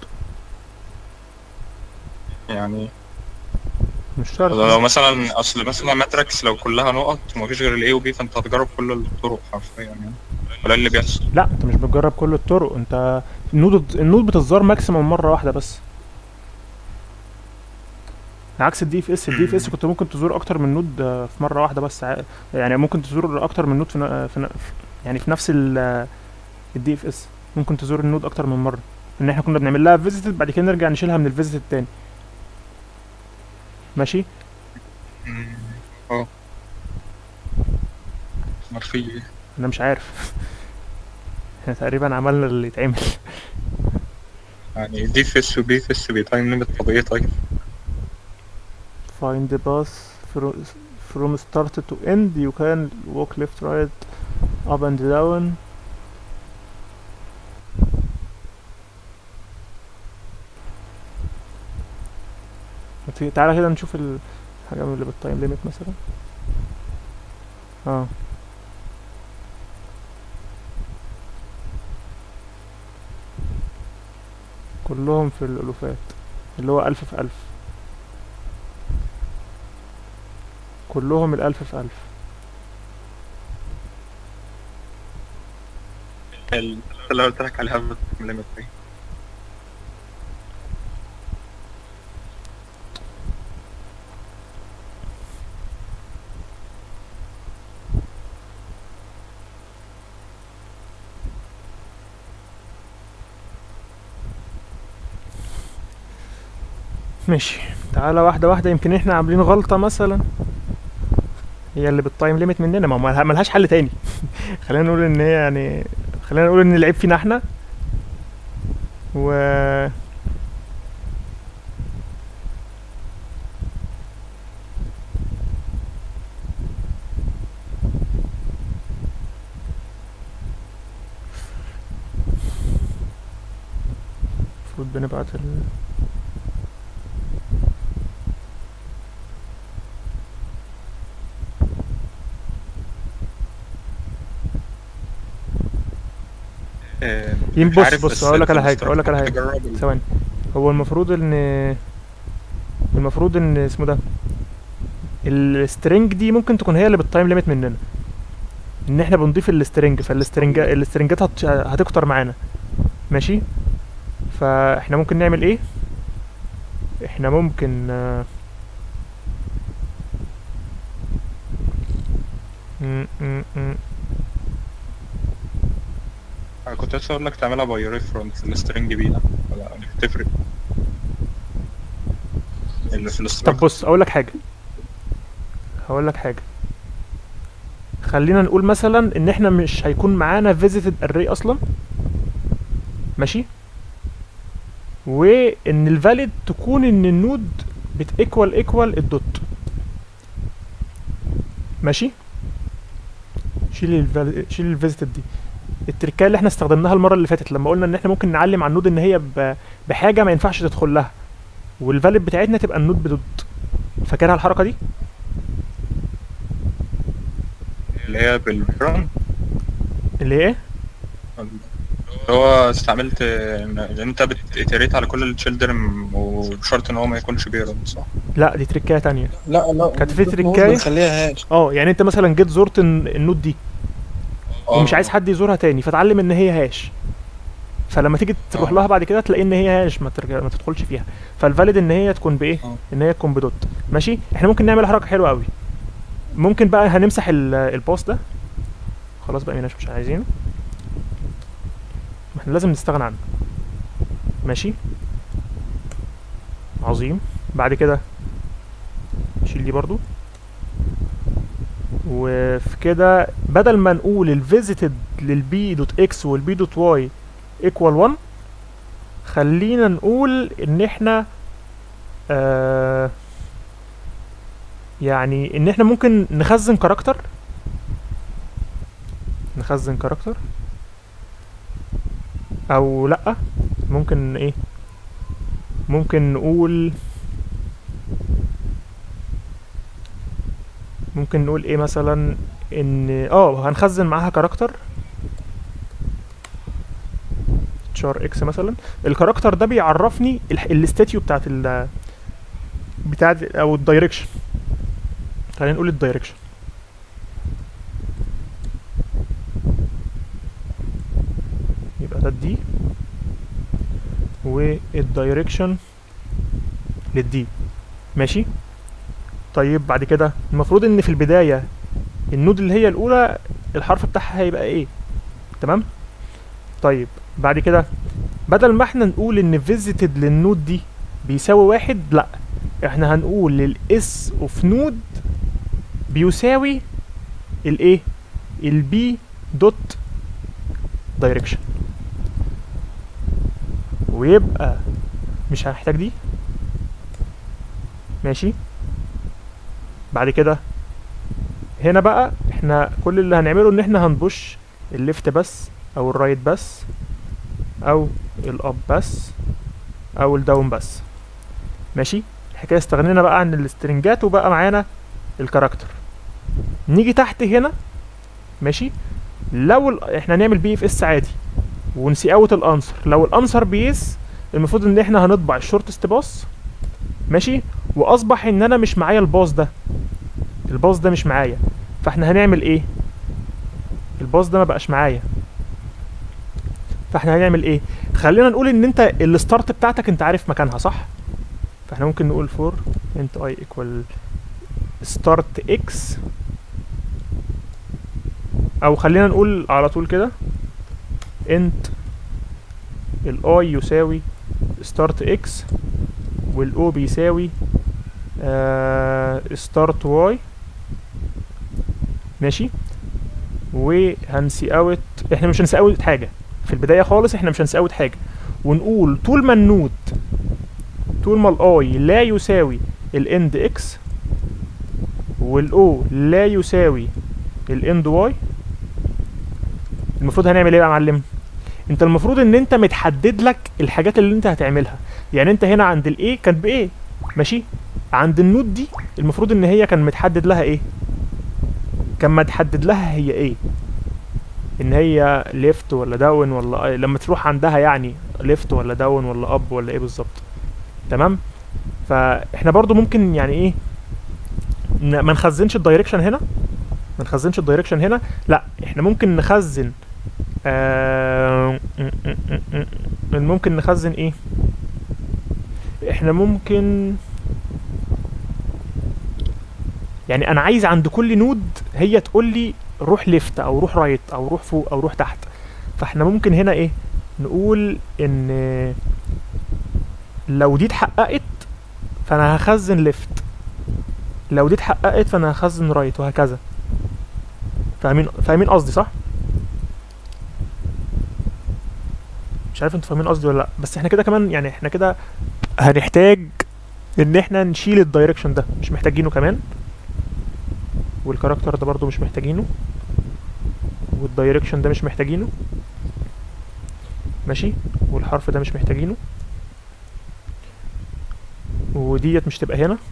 يعني مش شرط لو مثلا اصل مثلا ماتريكس لو كلها نقط ومفيش غير ال A و B فانت هتجرب كل الطرق حرفيا يعني ولا اللي بيحصل لا انت مش بتجرب كل الطرق انت النود النود بتتزار ماكسيموم مره واحده بس عكس الدي اف اس الدي اف اس كنت ممكن تزور اكتر من نود آه، في مره واحده بس ع- يعني ممكن تزور اكتر من نود في, ن- في ن- يعني في نفس الدي اف اس ممكن تزور النود اكتر من مره ان احنا كنا بنعمل لها فيزيت بعد كده نرجع نشيلها من الفيزيت التاني ماشي مم. اه امال في ايه انا مش عارف احنا تقريبا عملنا اللي يتعمل يعني دي فيس وبي فيس بيتايم ليميت طبيعي طيب find the path fro- from start to end you can walk left right up and down ما تيجي- تعالى كده نشوف الحاجة من اللي بالتايم ليميت مثلا اه كلهم في الألوفات اللي هو ألف في ألف كلهم الألف في ألف ال- اللي قلت لك عليها ليميت دي ماشي تعالى واحدة واحدة يمكن احنا عاملين غلطة مثلا هي اللي بالتايم ليميت مننا ما هو ملها- ملهاش حل تاني خلينا نقول ان هي يعني خلينا نقول ان العيب فينا احنا و المفروض بنبعت ال... آه، يم- مش بص- عارف بص، بس هقول لك على أنت حاجة، هقول لك على حاجة. تجرب ال- ثواني هو المفروض ان المفروض ان اسمه ده السترنج دي ممكن تكون هي اللي بالتايم ليميت مننا ان احنا بنضيف السترنج فالسترنج السترنجات هت... هتكتر معانا ماشي فاحنا ممكن نعمل ايه احنا ممكن آه، م- م- م. أنا كنت لسه اقول لك تعملها باي ريفرنس السترنج بي ده ولا مش بتفرق اللي في طب الاستراكشر بص اقول لك حاجه هقول لك حاجه خلينا نقول مثلا ان احنا مش هيكون معانا فيزيتد اري اصلا ماشي وان الفاليد تكون ان النود بتيكوال ايكوال الدوت ماشي شيل الفال... شيل الفيزيتد دي التركايه اللي احنا استخدمناها المره اللي فاتت لما قلنا ان احنا ممكن نعلم على النود ان هي ب... بحاجه ما ينفعش تدخل لها والفاليد بتاعتنا تبقى النود بدوت فاكرها الحركه دي اللي هي بالرن اللي هي ايه هو استعملت ان إن انت بتيتريت على كل التشيلدرن وبشرط ان هو ما يكونش بيرن صح؟ لا دي تركايه تانية لا لا كانت في المفروض تركاية؟ بنخليها هاش اه يعني انت مثلا جيت زرت الن- النود دي ومش آه. عايز حد يزورها تاني فتعلم ان هي هاش فلما تيجي تروح آه. لها بعد كده تلاقي ان هي هاش ما, ترجع ما تدخلش فيها فالفاليد ان هي تكون بايه آه. ان هي تكون بدوت ماشي احنا ممكن نعمل حركه حلوه قوي ممكن بقى هنمسح ال- الباص ده خلاص بقى مش مش عايزينه ما احنا لازم نستغنى عنه ماشي عظيم بعد كده نشيل دي برضو وفي كده بدل ما نقول الفيزيتد للبي دوت اكس والبي دوت واي ايكوال 1 خلينا نقول ان احنا آه يعني ان احنا ممكن نخزن كاركتر نخزن كاركتر او لا ممكن ايه ممكن نقول ممكن نقول ايه مثلا ان اه هنخزن معاها كاركتر شار اكس مثلا الكاركتر ده بيعرفني الاستاتيو بتاعت ال بتاعت او الدايركشن خلينا نقول الدايركشن يبقى ده الدي والدايركشن للدي ماشي طيب بعد كده المفروض ان في البدايه النود اللي هي الاولى الحرف بتاعها هيبقى ايه تمام طيب بعد كده بدل ما احنا نقول ان فيزيتد للنود دي بيساوي واحد لا احنا هنقول للاس اوف نود بيساوي الايه البي دوت دايركشن ويبقى مش هنحتاج دي ماشي بعد كده هنا بقى احنا كل اللي هنعمله ان احنا هنبش الليفت بس او الرايت بس او الاب بس او الداون بس ماشي الحكايه استغنينا بقى عن السترنجات وبقى معانا الكاركتر نيجي تحت هنا ماشي لو ال... احنا نعمل بي اف اس عادي ونسي اوت الانسر لو الانسر بيس المفروض ان احنا هنطبع الشورتست باص ماشي واصبح ان انا مش معايا الباص ده الباص ده مش معايا فاحنا هنعمل ايه الباص ده ما بقاش معايا فاحنا هنعمل ايه خلينا نقول ان انت الستارت بتاعتك انت عارف مكانها صح فاحنا ممكن نقول فور انت اي ايكوال ستارت اكس او خلينا نقول على طول كده انت الاي يساوي ستارت اكس والاو بيساوي ستارت واي ماشي وهنسي اوت احنا مش هنسي اوت حاجه في البدايه خالص احنا مش هنسي اوت حاجه ونقول طول ما النود طول ما الاي لا يساوي الاند اكس والاو لا يساوي الاند واي المفروض هنعمل ايه بقى يا معلم انت المفروض ان انت متحدد لك الحاجات اللي انت هتعملها يعني انت هنا عند الايه كانت بايه ماشي عند النود دي المفروض ان هي كان متحدد لها ايه كان متحدد لها هي ايه ان هي ليفت ولا داون ولا ايه لما تروح عندها يعني ليفت ولا داون ولا اب ولا ايه بالظبط تمام فاحنا برضو ممكن يعني ايه ن- ما نخزنش الدايركشن هنا ما نخزنش الدايركشن هنا لا احنا ممكن نخزن آه م- م- م- م- ممكن نخزن ايه احنا ممكن يعني انا عايز عند كل نود هي تقول لي روح ليفت او روح رايت او روح فوق او روح تحت فاحنا ممكن هنا ايه نقول ان لو دي اتحققت فانا هخزن ليفت لو دي اتحققت فانا هخزن رايت وهكذا فاهمين فاهمين قصدي صح مش عارف انتوا فاهمين قصدي ولا لا بس احنا كده كمان يعني احنا كده هنحتاج ان احنا نشيل الدايركشن ده مش محتاجينه كمان والكاركتر ده برضو مش محتاجينه والدايركشن ده مش محتاجينه ماشي والحرف ده مش محتاجينه وديت مش تبقى هنا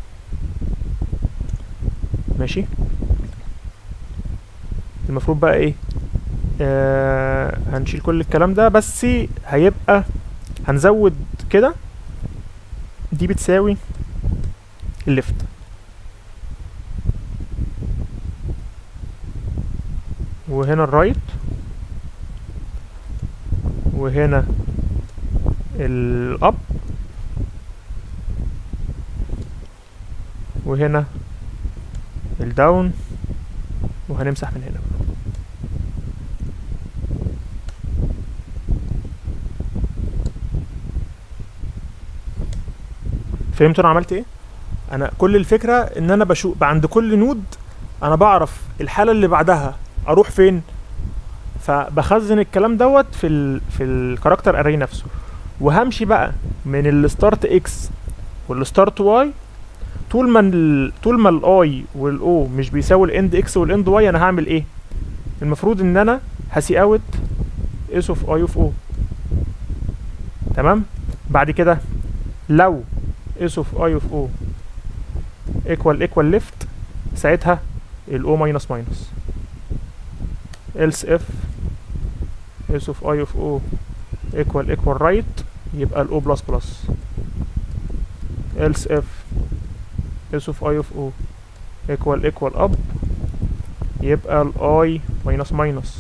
ماشي المفروض بقى ايه آه هنشيل كل الكلام ده بس هيبقى هنزود كده دي بتساوي الليفت وهنا الرايت وهنا الاب وهنا الداون وهنمسح من هنا فهمتوا انا عملت ايه انا كل الفكره ان انا بشوف عند كل نود انا بعرف الحاله اللي بعدها اروح فين فبخزن الكلام دوت في ال في الكاركتر اري نفسه وهمشي بقى من الستارت اكس والستارت واي طول ما ال طول ما الاي والاو مش بيساوي الاند اكس والاند واي انا هعمل ايه المفروض ان انا هسي اوت اس اوف اي اوف او تمام بعد كده لو اس اوف اي اوف او ايكوال ايكوال ليفت ساعتها الاو ماينس ماينس else if s of i of o equal equal right يبقى ال o plus plus else if s of i of o equal equal up يبقى ال i minus minus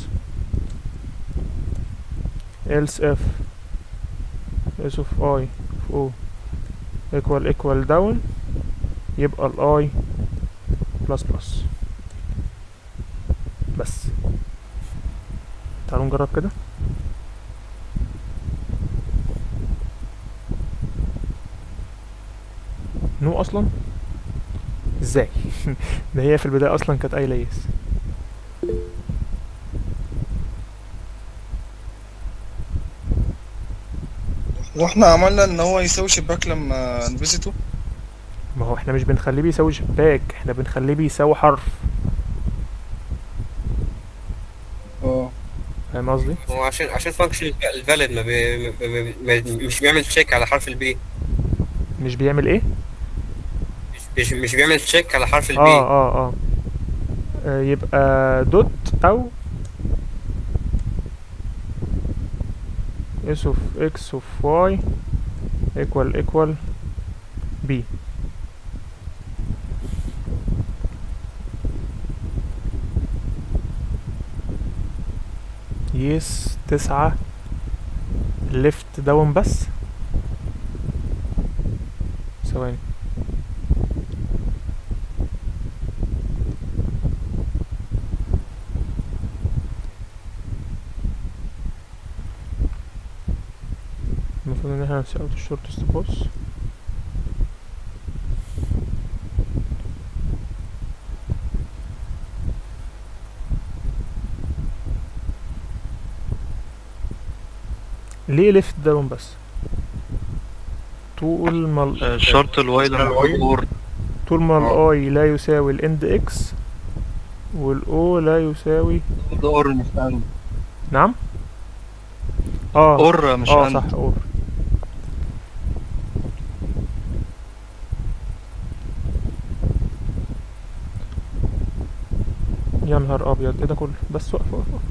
else if s of i of o equal equal down يبقى ال i plus plus بس تعالوا نجرب كده نو اصلا ازاي ده هي في البدايه اصلا كانت قايله يس واحنا عملنا ان هو يساوي شباك لما نفيزيته ما هو احنا مش بنخليه بيساوي شباك احنا بنخليه بيساوي حرف اه فاهم قصدي هو عشان عشان فانكشن الفاليد ما, بي ما بي ما مش بيعمل تشيك على حرف البي مش بيعمل ايه مش مش بيعمل تشيك على حرف البي اه اه اه آه، يبقى دوت او s of x of y equal equal b يس تسعة ليفت داون بس ثواني المفروض ان احنا نسأل الشورتست بوس ليه ليفت داون بس طول ما ال- شرط الواي لما يكون اور طول ما الاي لا يساوي الاند اكس والاو لا يساوي اور مش عندي نعم اه اور مش اه عندي صح اور يا نهار ابيض ايه ده كله بس وقف وقف وقف.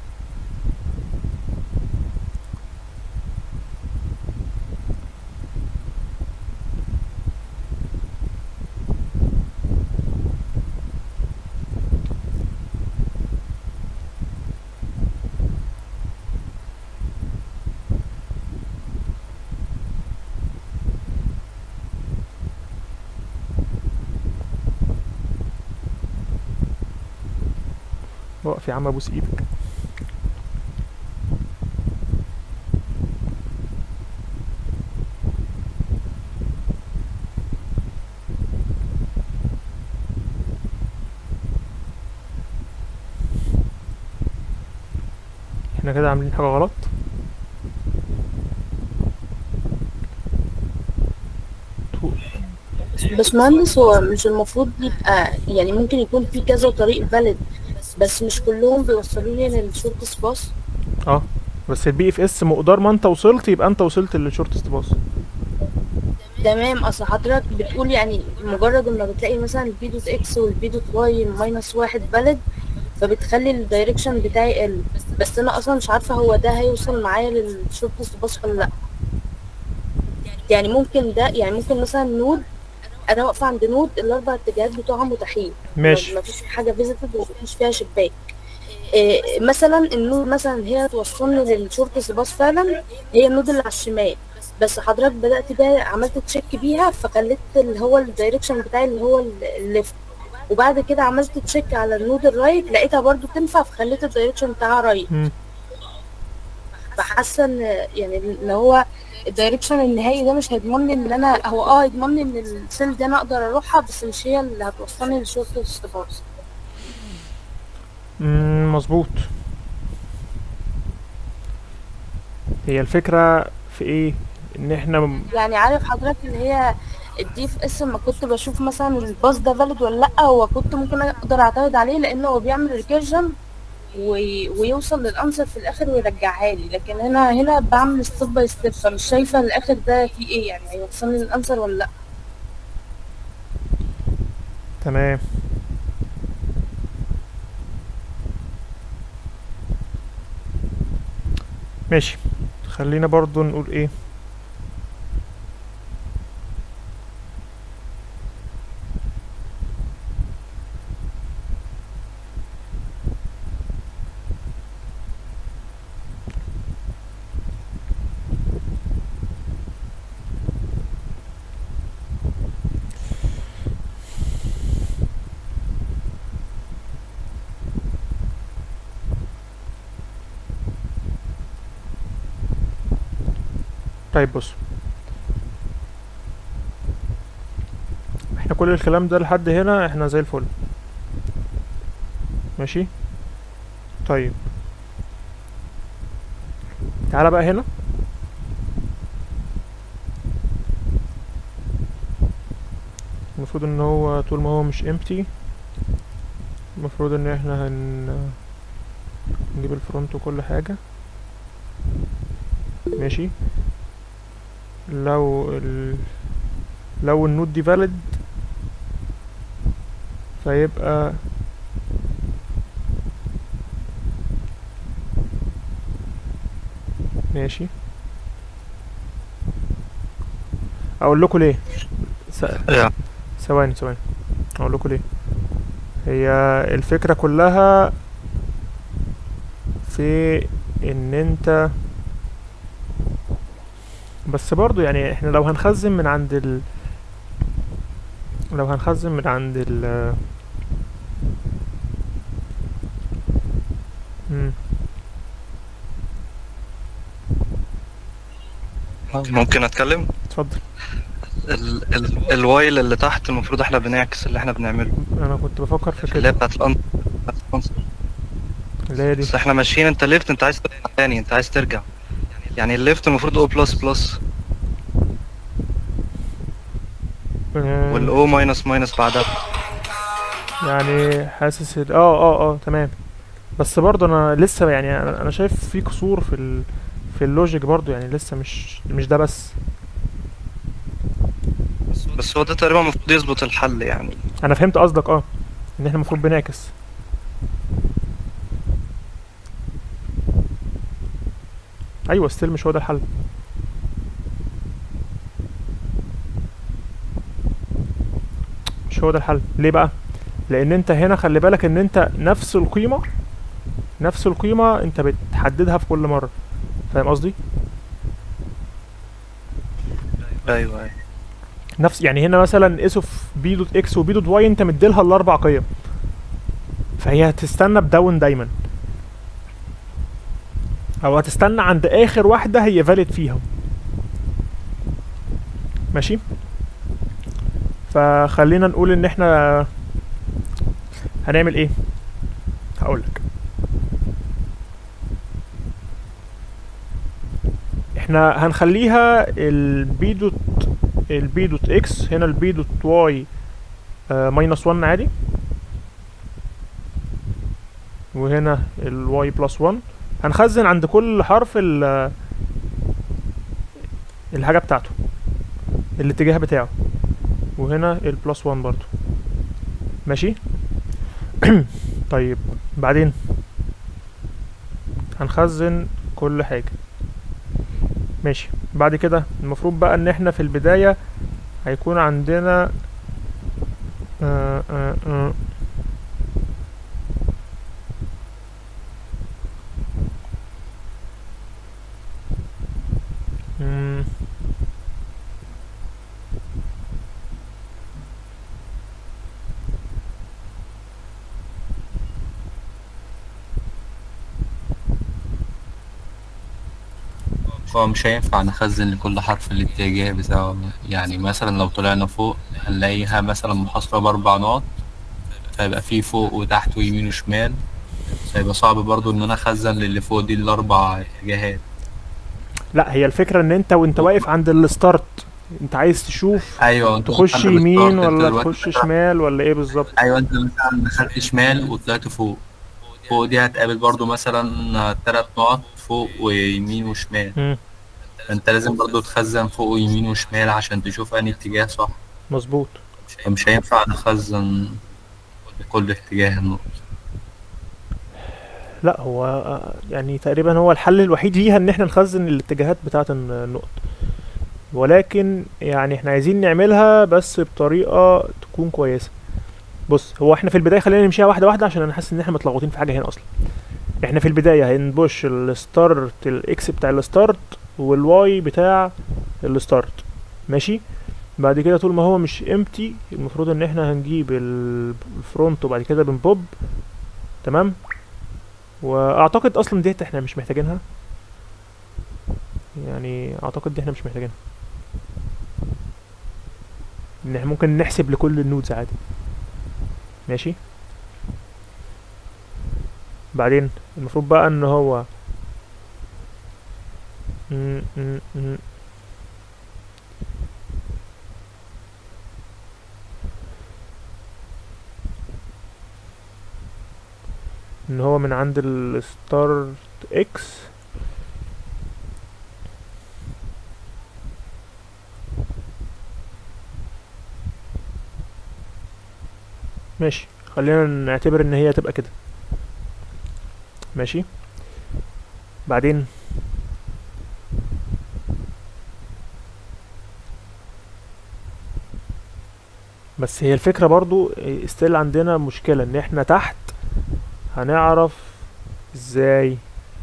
وقف يا عم ابوس ايدك احنا كده عاملين حاجة غلط باشمهندس هو مش المفروض يبقى يعني ممكن يكون في كذا طريق فاليد بس مش كلهم بيوصلوني للشورت باص اه بس البي اف اس مقدار ما انت وصلت يبقى انت وصلت للشورتست باص تمام اصل حضرتك بتقول يعني مجرد ما بتلاقي مثلا البي دوت اكس والبي دوت واي ماينس واحد فاليد فبتخلي الدايركشن بتاعي يقل بس انا اصلا مش عارفه هو ده هيوصل معايا للشورت باص ولا لا يعني ممكن ده يعني ممكن مثلا نود انا واقفه عند نود الاربع اتجاهات بتوعها متاحين ماشي ما فيش حاجه فيزيتد ومفيش فيها شباك إيه مثلا النود مثلا هي توصلني للشورت باص فعلا هي النود اللي على الشمال بس حضرتك بدات بقى عملت تشيك بيها فخليت اللي هو الدايركشن بتاعي اللي هو ال- الليفت وبعد كده عملت تشيك على النود الرايت لقيتها برضو تنفع فخليت الدايركشن بتاعها رايت مم. فحاسه ان يعني ان هو الدايركشن النهائي ده مش هيضمن لي ان انا هو اه هيضمن لي ان السيل دي انا اقدر اروحها بس مش هي اللي هتوصلني للشورت باص مم، مظبوط هي الفكرة في ايه ان احنا م- يعني عارف حضرتك اللي هي الدي اف اس لما كنت بشوف مثلا الباص ده فاليد ولا لا هو كنت ممكن اقدر اعتمد عليه لانه هو بيعمل ريكيرجن وي... ويوصل للانسر في الاخر ويرجعها لي لكن هنا هنا بعمل ستيب باي ستيب فمش شايفه الاخر ده فيه ايه يعني هيوصلني للانسر ولا لا تمام ماشي خلينا برضو نقول ايه طيب بص احنا كل الكلام ده لحد هنا احنا زي الفل ماشي طيب تعالى بقى هنا المفروض ان هو طول ما هو مش empty المفروض ان احنا هن نجيب الفرونت وكل حاجة ماشي لو ال... لو النود دي valid فيبقى ماشي اقول لكم ليه س... يا. ثواني ثواني اقول لكم ليه هي الفكرة كلها في ان انت بس برضو يعني احنا لو هنخزن من عند ال لو هنخزن من عند ال مم. ممكن اتكلم اتفضل ال ال الوايل اللي تحت المفروض احنا بنعكس اللي احنا بنعمله انا كنت بفكر في اللي هي كده بتاعت الأن بتاعت الأنصر. اللي هي دي بس احنا ماشيين انت ليفت انت عايز ترجع تاني انت عايز ترجع يعني الليفت المفروض او بلس بلس آه، والاو ماينس ماينس بعدها يعني حاسس ال- اه اه اه تمام بس برضه انا لسه يعني انا أنا شايف في قصور في ال في اللوجيك برضه يعني لسه مش مش ده بس بس هو ده تقريبا المفروض يظبط الحل يعني انا فهمت قصدك اه ان احنا المفروض بنعكس ايوه ستيل مش هو ده الحل مش هو ده الحل ليه بقى لان انت هنا خلي بالك ان انت نفس القيمه نفس القيمه انت بتحددها في كل مره فاهم قصدي ايوه ايوه نفس يعني هنا مثلا اس اوف بي دوت اكس وبي دوت واي انت مديلها الاربع قيم فهي هتستنى بداون دايما او هتستنى عند اخر واحده هي فاليد فيهم ماشي فخلينا نقول ان احنا هنعمل ايه هقولك احنا هنخليها البي دوت البي دوت اكس هنا البي دوت واي ماينس 1 عادي وهنا الواي بلس 1 هنخزن عند كل حرف ال الحاجة بتاعته الاتجاه بتاعه وهنا البلس 1 برضو ماشي طيب بعدين هنخزن كل حاجة ماشي بعد كده المفروض بقى ان احنا في البداية هيكون عندنا آه آه آه مم. هو مش هينفع نخزن لكل حرف الاتجاه بتاعه يعني مثلا لو طلعنا فوق هنلاقيها مثلا محاصرة بأربع نقط فيبقى في فوق وتحت ويمين وشمال هيبقى صعب برضو ان انا اخزن للي فوق دي الاربع اتجاهات لا هي الفكره ان انت وانت واقف عند الستارت انت عايز تشوف ايوه انت تخش عند يمين الستارت، انت ولا دلوقتي تخش مثلاً- شمال ولا ايه بالظبط ايوه انت مثلا دخلت شمال وطلعت فوق فوق دي هتقابل برضو مثلا تلات نقط فوق ويمين وشمال مم. انت لازم برضو تخزن فوق ويمين وشمال عشان تشوف انهي اتجاه صح مظبوط فمش هينفع نخزن لكل اتجاه النقط لا هو آه، يعني تقريبا هو الحل الوحيد ليها ان احنا نخزن الاتجاهات بتاعه النقط ولكن يعني احنا عايزين نعملها بس بطريقه تكون كويسه بص هو احنا في البدايه خلينا نمشيها واحده واحده عشان انا حاسس ان احنا متلخبطين في حاجه هنا اصلا احنا في البدايه هنبوش الستارت الاكس بتاع الستارت والواي بتاع الستارت ماشي بعد كده طول ما هو مش امتي المفروض ان احنا هنجيب ال- الفرونت وبعد كده بنبوب تمام واعتقد اصلا ديت احنا مش محتاجينها يعني اعتقد دي احنا مش محتاجينها ان احنا ممكن نحسب لكل النودز عادي ماشي بعدين المفروض بقى ان هو م- م- م. ان هو من عند الستارت اكس ماشي خلينا نعتبر ان هي تبقى كده ماشي بعدين بس هي الفكرة برضو استيل عندنا مشكلة ان احنا تحت هنعرف ازاي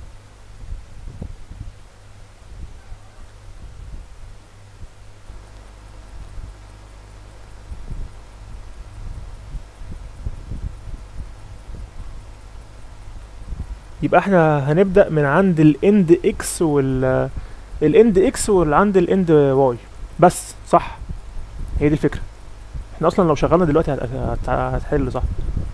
يبقى احنا هنبدأ من عند الاند اكس وال الاند اكس والعند الاند واي بس صح هي دي الفكرة احنا اصلا لو شغلنا دلوقتي هت- هت- هتحل صح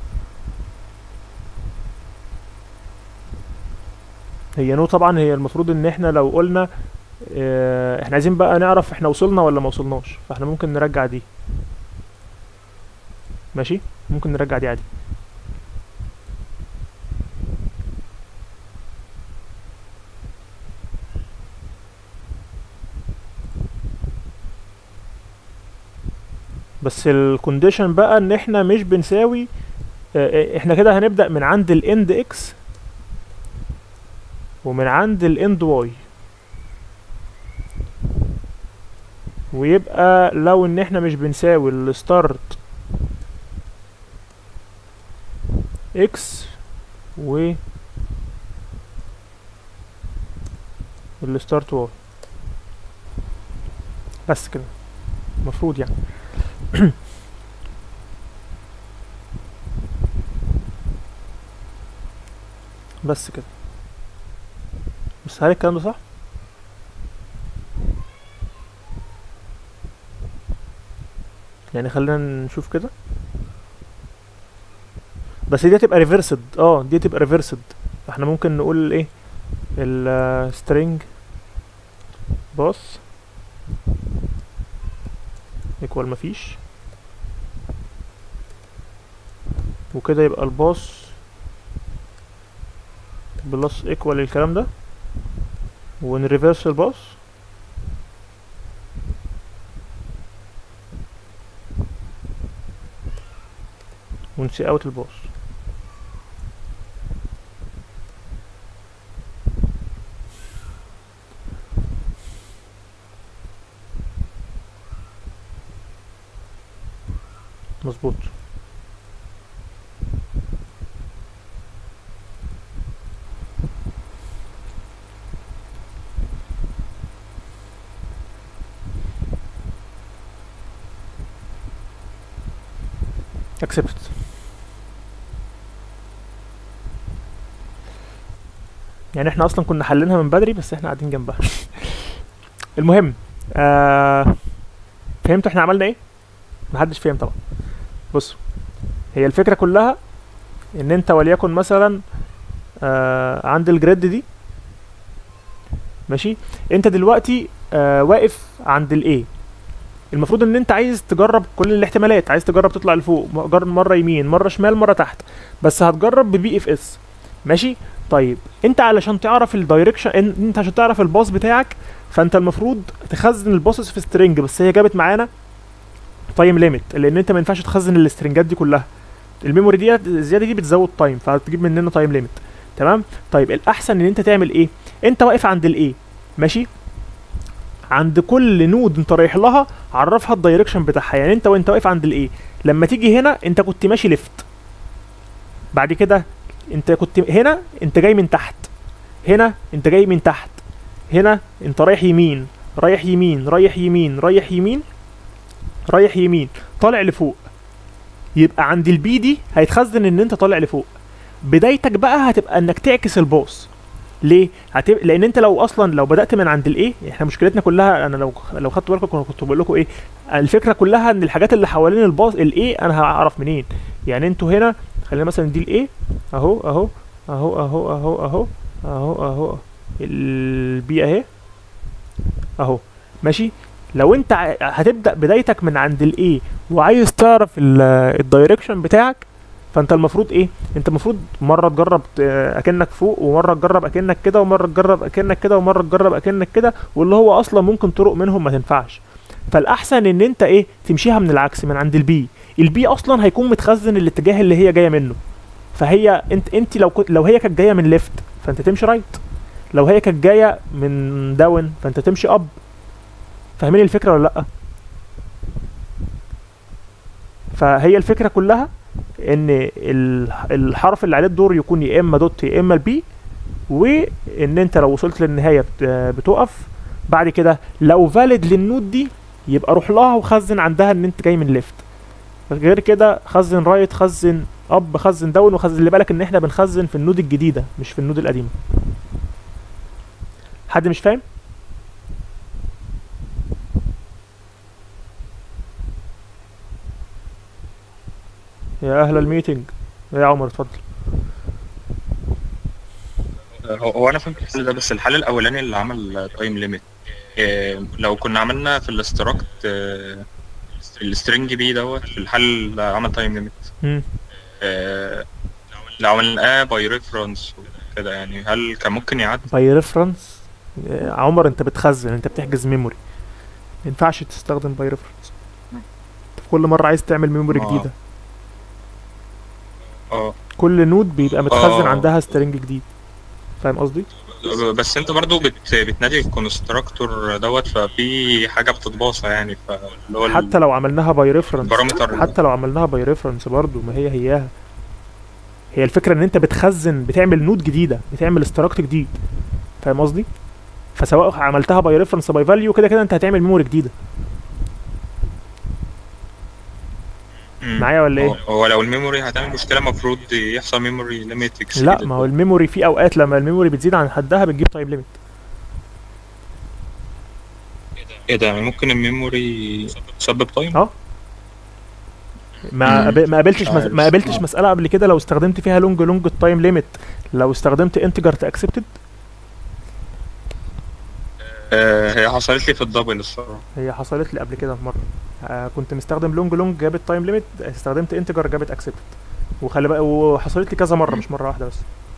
هي نو طبعا هي المفروض ان احنا لو قلنا اه احنا عايزين بقى نعرف احنا وصلنا ولا ما وصلناش فاحنا ممكن نرجع دي ماشي ممكن نرجع دي عادي بس الكونديشن بقى ان احنا مش بنساوي اه، اه، احنا كده هنبدأ من عند الاند اكس ومن عند الاند واي ويبقى لو ان احنا مش بنساوي الستارت اكس و الستارت واي بس كده المفروض يعني بس كده بس هل الكلام ده صح؟ يعني خلينا نشوف كده بس دي هتبقى ريفرسد اه دي تبقى ريفرسد فاحنا ممكن نقول ايه السترينج باص ايكوال مفيش وكده يبقى الباص بلس ايكوال الكلام ده ونريفرس الباص ونسي اوت الباص مظبوط accepted يعني احنا اصلا كنا حلينها من بدري بس احنا قاعدين جنبها المهم آه فهمتوا احنا عملنا ايه محدش فهم طبعا بصوا هي الفكره كلها ان انت وليكن مثلا آه عند الجريد دي ماشي انت دلوقتي آه واقف عند الايه المفروض ان انت عايز تجرب كل الاحتمالات عايز تجرب تطلع لفوق م- جرب مره يمين مره شمال مره تحت بس هتجرب ببي اف اس ماشي طيب انت علشان تعرف الدايركشن انت عشان تعرف الباص بتاعك فانت المفروض تخزن الباصص في سترينج بس هي جابت معانا تايم ليميت لان انت ما ينفعش تخزن السترنجات دي كلها الميموري دي الزياده دي بتزود تايم فهتجيب مننا تايم ليميت تمام طيب الاحسن ان انت تعمل ايه انت واقف عند الايه ماشي عند كل نود انت رايح لها عرفها الدايركشن بتاعها يعني انت وانت واقف عند الايه لما تيجي هنا انت كنت ماشي ليفت بعد كده انت كنت هنا انت جاي من تحت هنا انت جاي من تحت هنا انت رايح يمين رايح يمين رايح يمين رايح يمين رايح يمين طالع لفوق يبقى عند البي دي هيتخزن ان انت طالع لفوق بدايتك بقى هتبقى انك تعكس الباص ليه هتب... لان انت لو اصلا لو بدات من عند الايه احنا مشكلتنا كلها انا لو لو خدتوا بالكم كنت كنت بقول لكم ايه الفكره كلها ان الحاجات اللي حوالين الباص الايه انا هعرف منين يعني انتوا هنا خلينا مثلا دي الايه اهو اهو اهو اهو اهو اهو اهو اهو البي اهي اهو ماشي لو انت ع- هتبدا بدايتك من عند الايه وعايز تعرف الدايركشن بتاعك فانت المفروض ايه انت المفروض مره تجرب ت- اكنك فوق ومره تجرب اكنك كده ومره تجرب اكنك كده ومره تجرب اكنك كده واللي هو اصلا ممكن طرق منهم ما تنفعش فالاحسن ان انت ايه تمشيها من العكس من عند البي البي اصلا هيكون متخزن الاتجاه اللي هي جايه منه فهي انت انت لو كنت لو هي كانت جايه من ليفت فانت تمشي رايت لو هي كانت جايه من داون فانت تمشي اب فاهمين الفكره ولا لا فهي الفكره كلها ان ال- الحرف اللي عليه الدور يكون يا اما دوت يا اما البي وان انت لو وصلت للنهايه بت- بتقف بعد كده لو فاليد للنود دي يبقى روح لها وخزن عندها ان انت جاي من ليفت غير كده خزن رايت خزن اب خزن داون وخزن اللي بالك ان احنا بنخزن في النود الجديده مش في النود القديمه حد مش فاهم يا اهل الميتنج يا عمر اتفضل هو هو انا فهمت الحل ده بس الحل الاولاني اللي عمل تايم ليميت لو كنا عملنا في الاستراكت السترنج بي دوت في الحل اللي عمل تايم ليميت مم. لو عملناه باي ريفرنس كده يعني هل كان ممكن يعدي باي ريفرنس عمر انت بتخزن انت بتحجز ميموري ما ينفعش تستخدم باي ريفرنس في كل مره عايز تعمل ميموري آه. جديده اه كل نود بيبقى متخزن آه. عندها سترينج جديد فاهم قصدي بس انت برضو بت... بتنادي الكونستراكتور دوت ففي حاجه بتتباصى يعني فاللي هو حتى لو عملناها باي ريفرنس البارامتر حتى لو عملناها باي ريفرنس برضو ما هي هياها هي الفكره ان انت بتخزن بتعمل نود جديده بتعمل استراكت جديد فاهم قصدي فسواء عملتها باي ريفرنس باي فاليو كده كده انت هتعمل ميموري جديده مم. معايا ولا ايه هو- هو لو الميموري هتعمل مشكله المفروض يحصل ميموري ليميت لا ما هو الميموري في اوقات لما الميموري بتزيد عن حدها بتجيب تايم ليميت ايه ده يعني ممكن الميموري يسبب تايم اه ما مم. قاب- ما قابلتش مش مس... عارف. ما قابلتش مساله قبل كده لو استخدمت فيها لونج لونج تايم ليميت لو استخدمت انتجر اكسبتد آه هي حصلت لي في الدبل الصراحه هي حصلت لي قبل كده في مره آه كنت مستخدم لونج لونج جابت تايم ليميت استخدمت انتجر جابت اكسبتد وخلي بقى وحصلت لي كذا مره مش مره واحده بس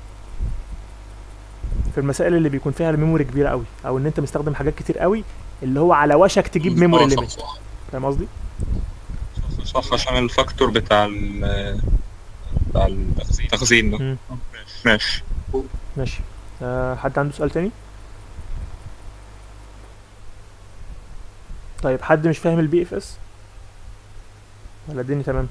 في المسائل اللي بيكون فيها الميموري كبيره قوي او ان انت مستخدم حاجات كتير قوي اللي هو على وشك تجيب ميموري آه، صح، ليميت صح. فاهم قصدي صح عشان الفاكتور بتاع ال بتاع التخزين ده مم. ماشي ماشي آه حد عنده سؤال تاني طيب حد مش فاهم البي اف اس ولا الدنيا تمام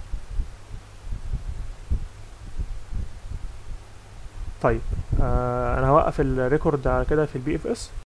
طيب آه انا هوقف الريكورد على كده في البي اف اس